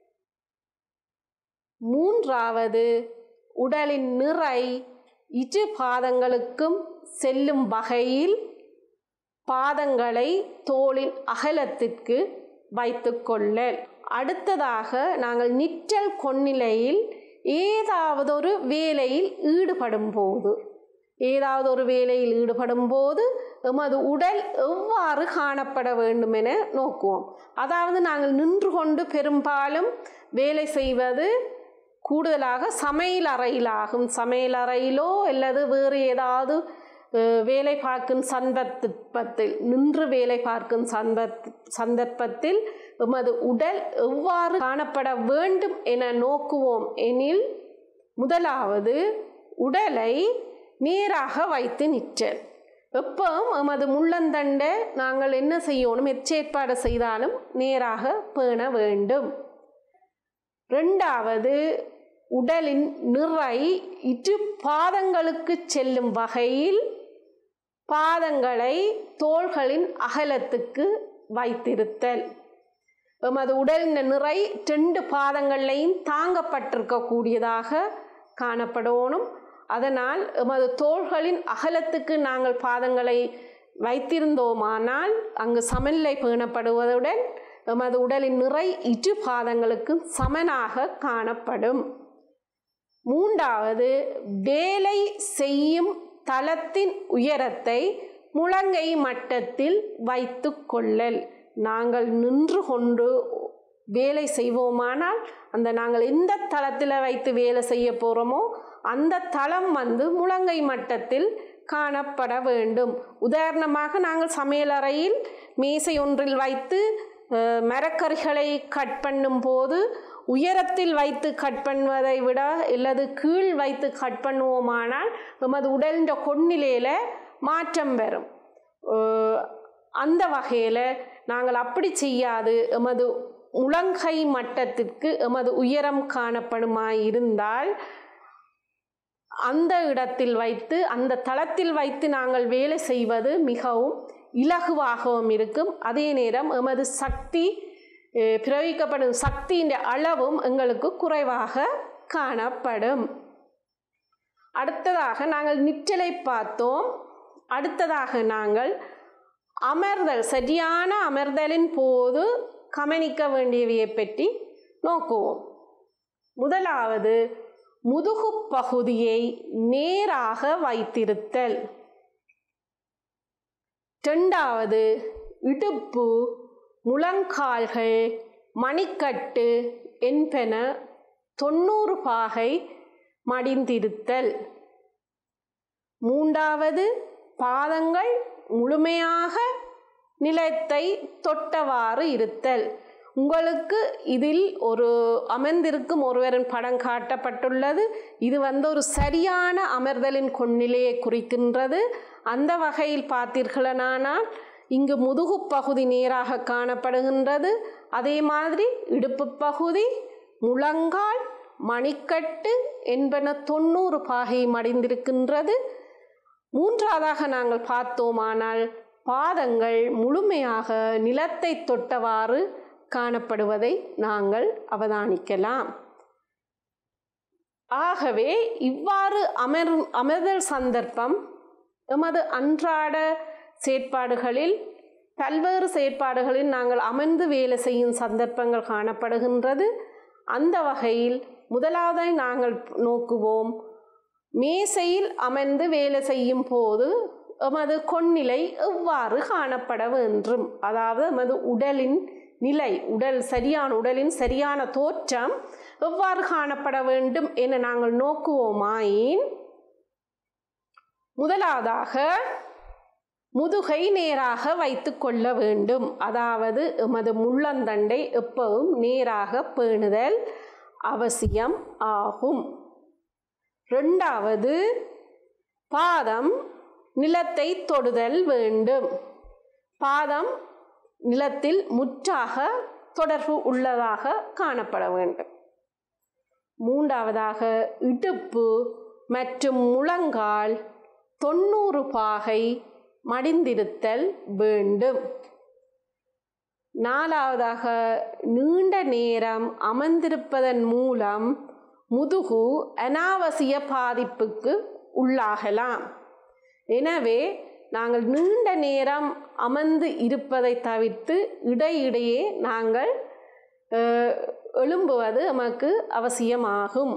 மூன்றாவது உடலின் நிறை இரு பாதங்களுக்கும் செல்லும் வகையில் பாதங்களை தோளின் அகலத்திற்கு வைத்து கொள்ளல் அடுத்ததாக நாங்கள் நிற்றல் கொன்னிலையில் ஏதாவது ஒரு வேலையில் ஈடுபடும் போது ஏதாவது ஒரு வேலையில் ஈடுபடும் போது எமது உடல் எவ்வாறு காணப்பட வேண்டும் என நோக்குவோம் அதாவது நாங்கள் நின்று கொண்டு பெரும்பாலும் வேலை செய்வது கூடுதலாக சமையல் அறையிலாகும் சமையல் அறையிலோ அல்லது வேறு ஏதாவது அஹ், வேலை பார்க்கும் சந்தர்ப்பத்தில் நின்று வேலை பார்க்கும் சந்தர்ப்ப சந்தர்ப்பத்தில் எமது உடல் எவ்வாறு காணப்பட வேண்டும் என நோக்குவோம் எனில் முதலாவது உடலை நேராக வைத்து நிற்றல் எப்பவும் எமது முள்ளந்தண்டை நாங்கள் என்ன செய்யணும் எச்சேற்பாடு செய்தாலும் நேராக பேண வேண்டும் ரெண்டாவது உடலின் நிறை இரு பாதங்களுக்கு செல்லும் வகையில் பாதங்களை தோள்களின் அகலத்துக்கு வைத்திருத்தல் எமது உடலின் நிறை ரெண்டு பாதங்களையும் தாங்கப்பட்டிருக்கக்கூடியதாக காணப்படணும் அதனால் எமது தோள்களின் அகலத்துக்கு நாங்கள் பாதங்களை வைத்திருந்தோமானால் அங்கு சமநிலை பேணப்படுவதுடன் எமது உடலின் நிறை இரு பாதங்களுக்கும் சமனாக காணப்படும் மூன்றாவது வேலை செய்யும் தளத்தின் உயரத்தை முழங்கை மட்டத்தில் வைத்து கொள்ளல் நாங்கள் நின்று கொண்டு வேலை செய்வோமானால் அந்த நாங்கள் எந்த தளத்தில் வைத்து வேலை செய்ய போகிறோமோ அந்த தளம் வந்து முழங்கை மட்டத்தில் காணப்பட வேண்டும் உதாரணமாக நாங்கள் சமையலறையில் மேசை ஒன்றில் வைத்து அஹ், மரக்கறிகளை கட் பண்ணும் போது உயரத்தில் வைத்து கட் பண்ணுவதை விட அல்லது கீழ் வைத்து கட் பண்ணுவோமானால் நமது உடலின் கொன்னிலையில் மாற்றம் வரும் அஹ், அந்த வகையில் நாங்கள் அப்படி செய்யாது எமது முழங்கை மட்டத்திற்கு எமது உயரம் காணப்படுமாயிருந்தால் அந்த இடத்தில் வைத்து அந்த தளத்தில் வைத்து நாங்கள் வேலை செய்வது மிகவும் இலகுவாகவும் இருக்கும் அதே நேரம் எமது சக்தி அஹ், பிரயோகிக்கப்படும் சக்தியின் அளவும் எங்களுக்கு குறைவாக காணப்படும் அடுத்ததாக நாங்கள் நிற்றலை பார்த்தோம் அடுத்ததாக நாங்கள் அமர்தல் சரியான அமர்தலின் போது கவனிக்க வேண்டியவையை பற்றி நோக்குவோம் முதலாவது முதுகு பகுதியை நேராக வைத்திருத்தல் இரண்டாவது இடுப்பு முழங்கால்கள் மணிக்கட்டு என்பன தொண்ணூறு பாகை மடிந்திருத்தல் மூன்றாவது பாதங்கள் முழுமையாக நிலத்தை தொட்டவாறு இருத்தல் உங்களுக்கு இதில் ஒரு அமர்ந்திருக்கும் ஒருவரின் படம் காட்டப்பட்டுள்ளது இது வந்து ஒரு சரியான அமர்தலின் கொன்னிலையை குறிக்கின்றது அந்த வகையில் பார்த்தீர்களானால் இங்கு முதுகு பகுதி நேராக காணப்படுகின்றது அதே மாதிரி இடுப்பு பகுதி முழங்கால் மணிக்கட்டு என்பன தொண்ணூறு பாகை மடிந்திருக்கின்றது மூன்றாவதாக நாங்கள் பார்த்தோமானால் பாதங்கள் முழுமையாக நிலத்தை தொட்டவாறு காணப்படுவதை நாங்கள் அவதானிக்கலாம் ஆகவே இவ்வாறு அமர் அமர்தல் சந்தர்ப்பம் எமது அன்றாட செயற்பாடுகளில் பல்வேறு செயற்பாடுகளில் நாங்கள் அமர்ந்து வேலை செய்யும் சந்தர்ப்பங்கள் காணப்படுகின்றது அந்த வகையில் முதலாவதை நாங்கள் நோக்குவோம் மேசையில் அமர்ந்து வேலை செய்யும் போது எமது கொன்னிலை எவ்வாறு காணப்பட வேண்டும் அதாவது எமது உடலின் நிலை உடல் சரியான உடலின் சரியான தோற்றம் எவ்வாறு காணப்பட வேண்டும் என நாங்கள் நோக்குவோமாயின் முதலாவதாக முதுகை நேராக வைத்து கொள்ள வேண்டும் அதாவது எமது முள்ளந்தண்டை எப்பவும் நேராக பேணுதல் அவசியம் ஆகும் ரெண்டாவது பாதம் நிலத்தை தொடுதல் வேண்டும் பாதம் நிலத்தில் முற்றாக தொடர்பு உள்ளதாக காணப்பட வேண்டும் மூன்றாவதாக இடுப்பு மற்றும் முழங்கால் தொண்ணூறு பாகை மடிந்திருத்தல் வேண்டும் நாலாவதாக நீண்ட நேரம் அமர்ந்திருப்பதன் மூலம் முதுகு அனாவசிய பாதிப்புக்கு உள்ளாகலாம் எனவே நாங்கள் நீண்ட நேரம் அமர்ந்து இருப்பதை தவிர்த்து இடையிடையே நாங்கள் அஹ், எழும்புவது நமக்கு அவசியமாகும்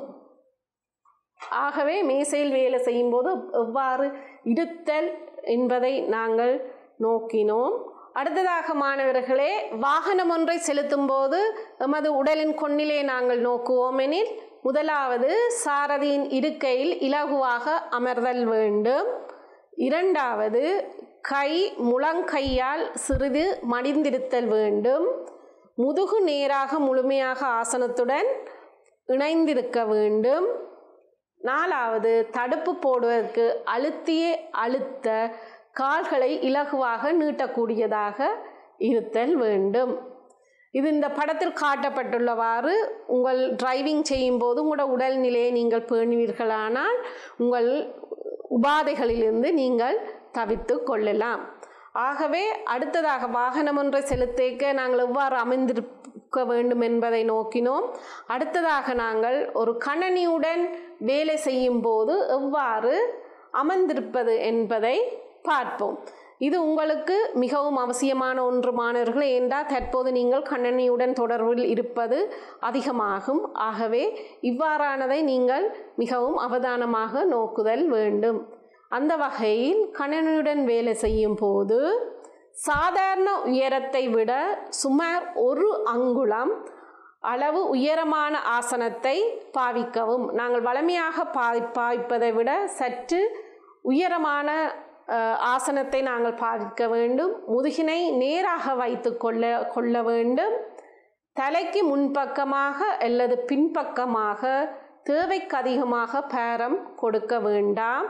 ஆகவே மேசையில் வேலை செய்யும்போது எவ்வாறு இருத்தல் என்பதை நாங்கள் நோக்கினோம் அடுத்ததாக மாணவர்களே வாகனம் ஒன்றை செலுத்தும் போது எமது உடலின் கொன்னிலே நாங்கள் நோக்குவோம் எனில் முதலாவது சாரதியின் இருக்கையில் இலகுவாக அமர்தல் வேண்டும் இரண்டாவது கை முழங்கையால் சிறிது மடிந்திருத்தல் வேண்டும் முதுகு நேராக முழுமையாக ஆசனத்துடன் இணைந்திருக்க வேண்டும் நாலாவது தடுப்பு போடுவதற்கு அழுத்திய அழுத்த கால்களை இலகுவாக நீட்டக்கூடியதாக இருத்தல் வேண்டும் இது இந்த படத்தில் காட்டப்பட்டுள்ளவாறு உங்கள் டிரைவிங் செய்யும்போது உங்களோட உடல்நிலையை நீங்கள் பேணுவீர்களானால் உங்கள் உபாதைகளிலிருந்து நீங்கள் தவித்து கொள்ளலாம் ஆகவே அடுத்ததாக வாகனம் ஒன்றை செலுத்திக்க நாங்கள் எவ்வாறு அமைந்திருக்க வேண்டும் என்பதை நோக்கினோம் அடுத்ததாக நாங்கள் ஒரு கணனியுடன் வேலை செய்யும் போது எவ்வாறு அமர்ந்திருப்பது என்பதை பார்ப்போம் இது உங்களுக்கு மிகவும் அவசியமான ஒன்று மாணவர்கள் என்றால் தற்போது நீங்கள் கண்ணனியுடன் தொடர்பில் இருப்பது அதிகமாகும் ஆகவே இவ்வாறானதை நீங்கள் மிகவும் அவதானமாக நோக்குதல் வேண்டும் அந்த வகையில் கணனியுடன் வேலை செய்யும் போது சாதாரண உயரத்தை விட சுமார் ஒரு அங்குலம் அளவு உயரமான ஆசனத்தை பாவிக்கவும் நாங்கள் வளமையாக பாவி பாவிப்பதை விட சற்று உயரமான அஹ், ஆசனத்தை நாங்கள் பாவிக்க வேண்டும் முதுகினை நேராக வைத்து கொள்ள கொள்ள வேண்டும் தலைக்கு முன்பக்கமாக அல்லது பின்பக்கமாக தேவைக்கு அதிகமாக பாரம் கொடுக்க வேண்டாம்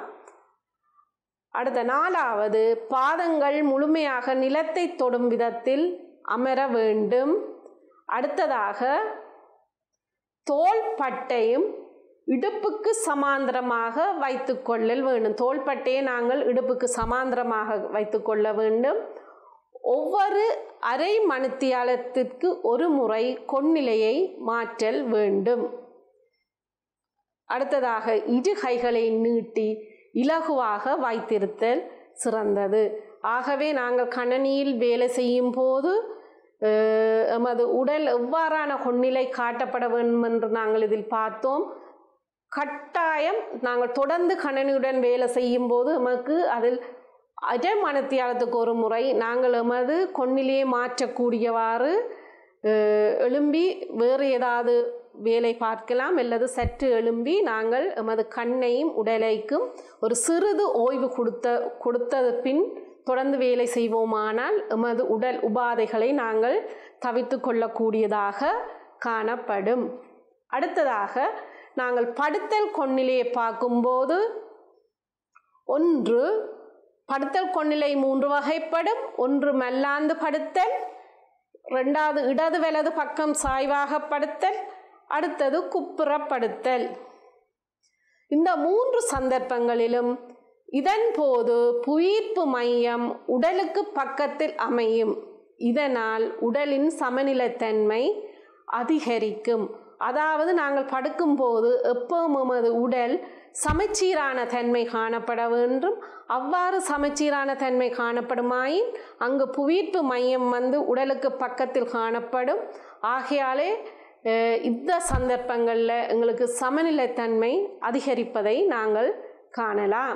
அடுத்த நாலாவது பாதங்கள் முழுமையாக நிலத்தை தொடும் விதத்தில் அமர வேண்டும் அடுத்ததாக தோள் பட்டையும் இடுப்புக்கு சமாந்தரமாக வைத்துக்கொள்ளல் வேண்டும் தோள்பட்டையை நாங்கள் இடுப்புக்கு சமாந்தரமாக வைத்துக்கொள்ள வேண்டும் ஒவ்வொரு அரை மணித்தியாலத்திற்கு ஒரு முறை கொன்னிலையை மாற்றல் வேண்டும் அடுத்ததாக இரு கைகளை நீட்டி இலகுவாக வைத்திருத்தல் சிறந்தது ஆகவே நாங்கள் கணனியில் வேலை செய்யும் போது அஹ், எமது உடல் எவ்வாறான கொன்னிலை காட்டப்பட வேண்டும் என்று நாங்கள் இதில் பார்த்தோம் கட்டாயம் நாங்கள் தொடர்ந்து கணனியுடன் வேலை செய்யும் போது நமக்கு அதில் அரை மனத்தியாலத்துக்கு ஒரு முறை நாங்கள் எமது கொன்னிலையை மாற்றக்கூடியவாறு அஹ், எழும்பி வேறு ஏதாவது வேலை பார்க்கலாம் அல்லது சற்று எழும்பி நாங்கள் எமது கண்ணையும் உடலைக்கும் ஒரு சிறிது ஓய்வு கொடுத்த கொடுத்தது பின் தொடர்ந்து வேலை செய்வோமானால் எமது உடல் உபாதைகளை நாங்கள் தவிர்த்து கொள்ளக்கூடியதாக காணப்படும் அடுத்ததாக நாங்கள் படுத்தல் கொன்னிலையை பார்க்கும்போது ஒன்று படுத்தல் கொன்னிலை மூன்று வகைப்படும் ஒன்று மல்லாந்து படுத்தல் ரெண்டாவது இடது வலது பக்கம் சாய்வாக படுத்தல் அடுத்தது குப்புறப்படுத்தல் இந்த மூன்று சந்தர்ப்பங்களிலும் இதன் போது புயிர்ப்பு மையம் உடலுக்கு பக்கத்தில் அமையும் இதனால் உடலின் சமநிலைத்தன்மை அதிகரிக்கும் அதாவது நாங்கள் படுக்கும்போது எப்பவும் எமது உடல் சமச்சீரான தன்மை காணப்பட வேண்டும் அவ்வாறு சமச்சீரான தன்மை காணப்படுமாயின் அங்கு புவியீர்ப்பு மையம் வந்து உடலுக்கு பக்கத்தில் காணப்படும் ஆகையாலே அஹ், இந்த சந்தர்ப்பங்களில் எங்களுக்கு சமநிலைத்தன்மை அதிகரிப்பதை நாங்கள் காணலாம்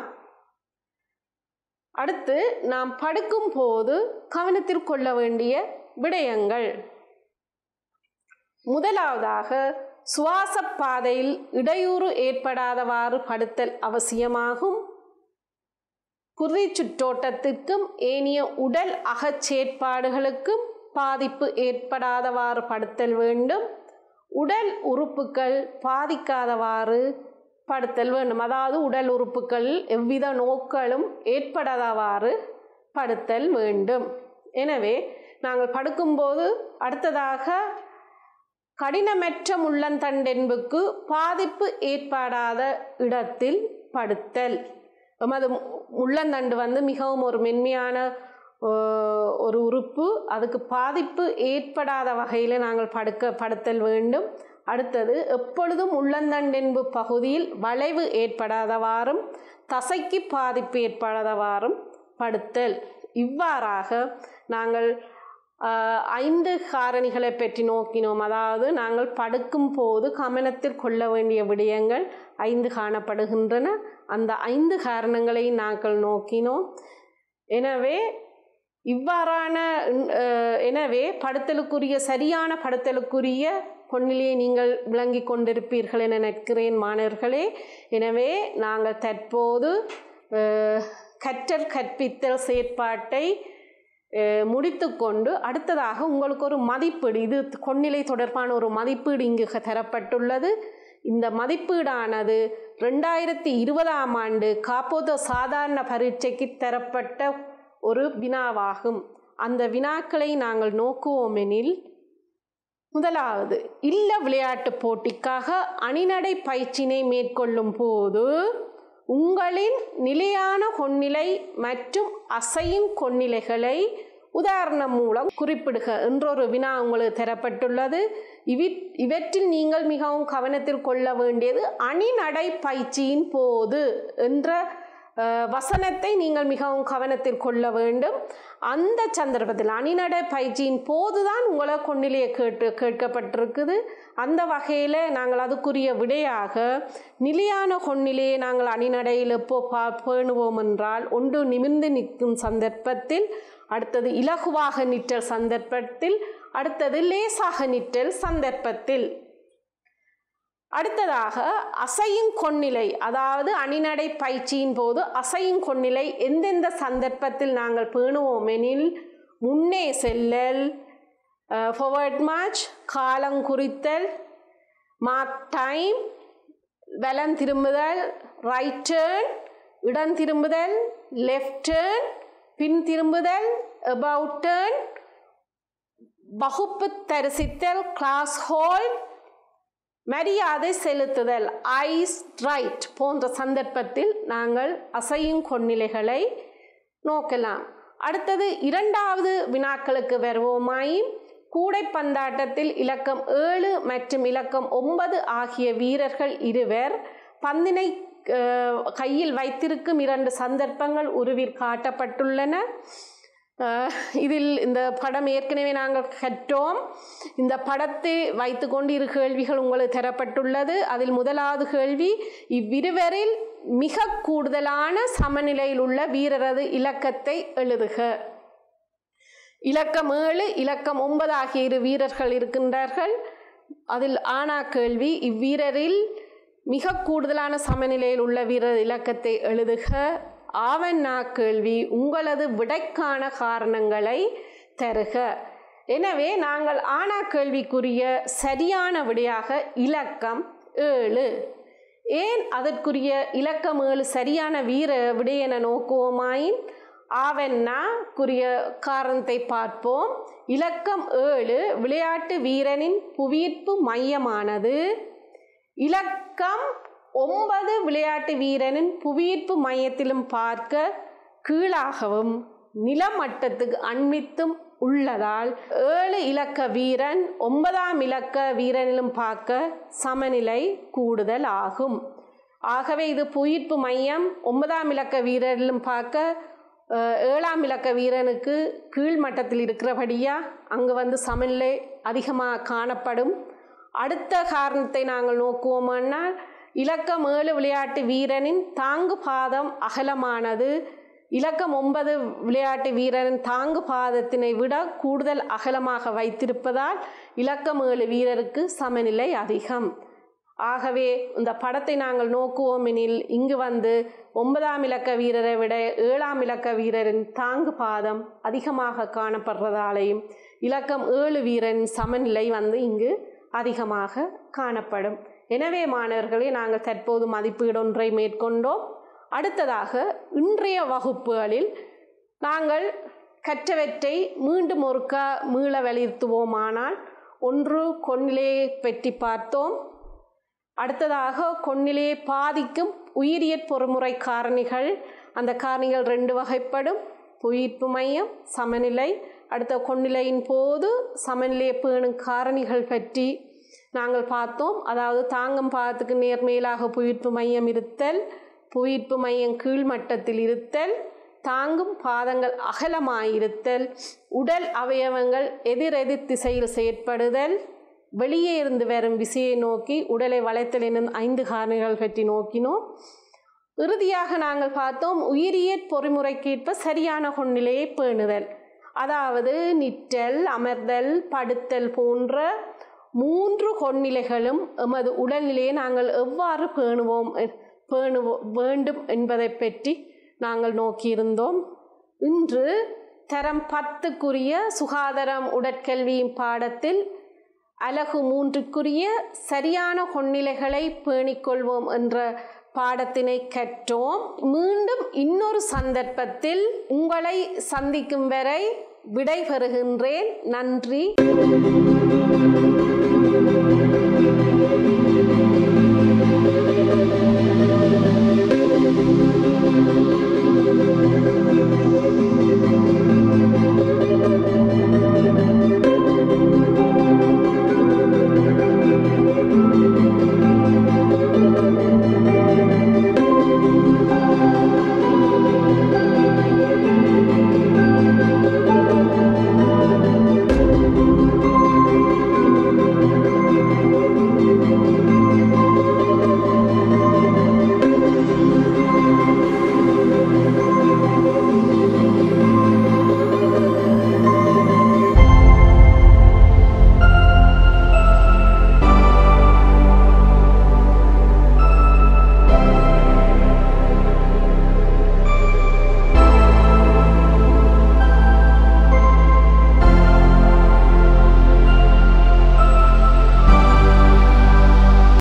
அடுத்து நாம் படுக்கும் போது கவனத்தில் கொள்ள வேண்டிய விடயங்கள் முதலாவதாக சுவாச பாதையில் இடையூறு ஏற்படாதவாறு படுத்தல் அவசியமாகும் குருதி சுற்றோட்டத்திற்கும் ஏனைய உடல் அகச்சேற்பாடுகளுக்கும் பாதிப்பு ஏற்படாதவாறு படுத்தல் வேண்டும் உடல் உறுப்புகள் பாதிக்காதவாறு படுத்தல் வேண்டும் அதாவது உடல் உறுப்புகள் எவ்வித நோக்களும் ஏற்படாதவாறு படுத்தல் வேண்டும் எனவே நாங்கள் படுக்கும்போது அடுத்ததாக கடினமற்ற முள்ளந்தண்டென்புக்கு பாதிப்பு ஏற்படாத இடத்தில் படுத்தல் எமது முள்ளந்தண்டு வந்து மிகவும் ஒரு மென்மையான ஆஹ், ஒரு உறுப்பு அதுக்கு பாதிப்பு ஏற்படாத வகையில் நாங்கள் படுக்க படுத்தல் வேண்டும் அடுத்தது எப்பொழுதும் உள்ளந்தண்டென்பு பகுதியில் வளைவு ஏற்படாதவாறும் தசைக்கு பாதிப்பு ஏற்படாதவாறும் படுத்தல் இவ்வாறாக நாங்கள் ஆஹ், ஐந்து காரணிகளை பற்றி நோக்கினோம் அதாவது நாங்கள் படுக்கும் போது கவனத்தில் கொள்ள வேண்டிய விடயங்கள் ஐந்து காணப்படுகின்றன அந்த ஐந்து காரணங்களை நாங்கள் நோக்கினோம் எனவே இவ்வாறான அஹ், எனவே படுத்தலுக்குரிய சரியான படுத்தலுக்குரிய பொன்னிலையை நீங்கள் விளங்கி கொண்டிருப்பீர்கள் என நினைக்கிறேன் மாணவர்களே எனவே நாங்கள் தற்போது அஹ், கற்றல் கற்பித்தல் செயற்பாட்டை அஹ், முடித்துக்கொண்டு அடுத்ததாக உங்களுக்கு ஒரு மதிப்பீடு இது கொன்னிலை தொடர்பான ஒரு மதிப்பீடு இங்கு தரப்பட்டுள்ளது இந்த மதிப்பீடானது ரெண்டாயிரத்தி இருபதாம் ஆண்டு காப்போத சாதாரண பரீட்சைக்கு தரப்பட்ட ஒரு வினாவாகும் அந்த வினாக்களை நாங்கள் நோக்குவோமெனில் முதலாவது இல்ல விளையாட்டுப் போட்டிக்காக அணிநடை பயிற்சினை மேற்கொள்ளும் போது உங்களின் நிலையான கொன்னிலை மற்றும் அசையும் கொன்னிலைகளை உதாரணம் மூலம் குறிப்பிடுக என்றொரு வினா உங்களுக்கு தரப்பட்டுள்ளது இவி இவற்றில் நீங்கள் மிகவும் கவனத்தில் கொள்ள வேண்டியது அணிநடை பயிற்சியின் போது என்ற அஹ், வசனத்தை நீங்கள் மிகவும் கவனத்தில் கொள்ள வேண்டும் அந்த சந்தர்ப்பத்தில் அணிநடை பயிற்சியின் போதுதான் உங்களை கொன்னிலையை கேட்டு கேட்கப்பட்டிருக்குது அந்த வகையில் நாங்கள் அதுக்குரிய விடையாக நிலையான கொன்னிலையை நாங்கள் அணிநடையில் எப்போ பா பேணுவோம் என்றால் ஒன்று நிமிர்ந்து நிற்கும் சந்தர்ப்பத்தில் அடுத்தது இலகுவாக நிற்றல் சந்தர்ப்பத்தில் அடுத்தது லேசாக நிற்றல் சந்தர்ப்பத்தில் அடுத்ததாக அசையும் கொன்னிலை அதாவது அணிநடை பயிற்சியின் போது அசையும் கொன்னிலை எந்தெந்த சந்தர்ப்பத்தில் நாங்கள் பேணுவோம் எனில் முன்னே செல்லல் ஃபார்வர்ட் மார்ச் காலம் குறித்தல் மார்க் டைம் வலம் திரும்புதல் ரைட் டேர்ன் இடம் திரும்புதல் லெஃப்ட் டேர்ன் பின் திரும்புதல் அபவுட் டேர்ன் வகுப்பு தரிசித்தல் கிளாஸ் ஹோல் மரியாதை செலுத்துதல் ஐஸ் ரைட் போன்ற சந்தர்ப்பத்தில் நாங்கள் அசையும் கொன்னிலைகளை நோக்கலாம் அடுத்தது இரண்டாவது வினாக்களுக்கு வருவோமாயின் கூடைப்பந்தாட்டத்தில் இலக்கம் ஏழு மற்றும் இலக்கம் ஒன்பது ஆகிய வீரர்கள் இருவர் பந்தினை அஹ், கையில் வைத்திருக்கும் இரண்டு சந்தர்ப்பங்கள் உருவில் காட்டப்பட்டுள்ளன அஹ், இதில் இந்த படம் ஏற்கனவே நாங்கள் கற்றோம் இந்த படத்தை வைத்துக்கொண்டு இரு கேள்விகள் உங்களுக்கு தரப்பட்டுள்ளது அதில் முதலாவது கேள்வி இவ்விருவரில் மிக கூடுதலான சமநிலையில் உள்ள வீரரது இலக்கத்தை எழுதுக இலக்கம் ஏழு இலக்கம் ஒன்பது ஆகிய இரு வீரர்கள் இருக்கின்றார்கள் அதில் ஆனா கேள்வி இவ்வீரரில் மிக கூடுதலான சமநிலையில் உள்ள வீரர் இலக்கத்தை எழுதுக ஆவண்ணா கேள்வி உங்களது விடைக்கான காரணங்களை தருக எனவே நாங்கள் ஆனா கேள்விக்குரிய சரியான விடையாக இலக்கம் ஏழு ஏன் அதற்குரிய இலக்கம் ஏழு சரியான வீர விடை என நோக்குவோமாயின் ஆவென்னா குறிய காரணத்தை பார்ப்போம் இலக்கம் ஏழு விளையாட்டு வீரனின் புவியீர்ப்பு மையமானது இலக்கம் ஒன்பது விளையாட்டு வீரனின் புவியீர்ப்பு மையத்திலும் பார்க்க கீழாகவும் நிலமட்டத்துக்கு அண்மித்தும் உள்ளதால் ஏழு இலக்க வீரன் ஒன்பதாம் இலக்க வீரனிலும் பார்க்க சமநிலை கூடுதல் ஆகும் ஆகவே இது புயிர்ப்பு மையம் ஒன்பதாம் இலக்க வீரரிலும் பார்க்க அஹ், ஏழாம் இலக்க வீரனுக்கு கீழ்மட்டத்தில் இருக்கிறபடியா அங்கு வந்து சமநிலை அதிகமாக காணப்படும் அடுத்த காரணத்தை நாங்கள் நோக்குவோமானால் இலக்கம் ஏழு விளையாட்டு வீரனின் தாங்கு பாதம் அகலமானது இலக்கம் ஒன்பது விளையாட்டு வீரரின் தாங்கு பாதத்தினை விட கூடுதல் அகலமாக வைத்திருப்பதால் இலக்கம் ஏழு வீரருக்கு சமநிலை அதிகம் ஆகவே இந்த படத்தை நாங்கள் நோக்குவோம் எனில் இங்கு வந்து ஒன்பதாம் இலக்க வீரரை விட ஏழாம் இலக்க வீரரின் தாங்கு பாதம் அதிகமாக காணப்படுறதாலையும் இலக்கம் ஏழு வீரரின் சமநிலை வந்து இங்கு அதிகமாக காணப்படும் எனவே மாணவர்களே நாங்கள் தற்போது மதிப்பீடு ஒன்றை மேற்கொண்டோம் அடுத்ததாக இன்றைய வகுப்புகளில் நாங்கள் கற்றவற்றை மீண்டும் ஒருக்கா மீள வலியுறுத்துவோமானால் ஒன்று கொன்னிலையை பற்றி பார்த்தோம் அடுத்ததாக கொன்னிலையை பாதிக்கும் உயிரியற் பொறுமுறை காரணிகள் அந்த காரணிகள் ரெண்டு வகைப்படும் புயிர்ப்பு மையம் சமநிலை அடுத்த கொன்னிலையின் போது சமநிலையை பேணும் காரணிகள் பற்றி நாங்கள் பார்த்தோம் அதாவது தாங்கும் பாதத்துக்கு நேர்மேலாக புயிர்ப்பு மையம் இருத்தல் புவியீர்ப்பு மையம் கீழ்மட்டத்தில் இருத்தல் தாங்கும் பாதங்கள் அகலமாயிருத்தல் உடல் அவயவங்கள் எதிரெதிர் திசையில் செயற்படுதல் வெளியே இருந்து வரும் விசையை நோக்கி உடலை வளைத்தல் எனும் ஐந்து காரணிகள் பற்றி நோக்கினோம் இறுதியாக நாங்கள் பார்த்தோம் உயிரியற் பொறிமுறைக்கேற்ப சரியான கொன்னிலையை பேணுதல் அதாவது நிற்றல் அமர்தல் படுத்தல் போன்ற மூன்று கொன்னிலைகளும் எமது உடல்நிலையை நாங்கள் எவ்வாறு பேணுவோம் பேணுவோ வேண்டும் என்பதை பற்றி நாங்கள் நோக்கியிருந்தோம் இன்று தரம் பத்துக்குரிய சுகாதாரம் உடற்கல்வியின் பாடத்தில் அலகு மூன்றுக்குரிய சரியான கொன்னிலைகளை பேணிக்கொள்வோம் என்ற பாடத்தினை கற்றோம் மீண்டும் இன்னொரு சந்தர்ப்பத்தில் உங்களை சந்திக்கும் வரை விடை பெறுகின்றேன் நன்றி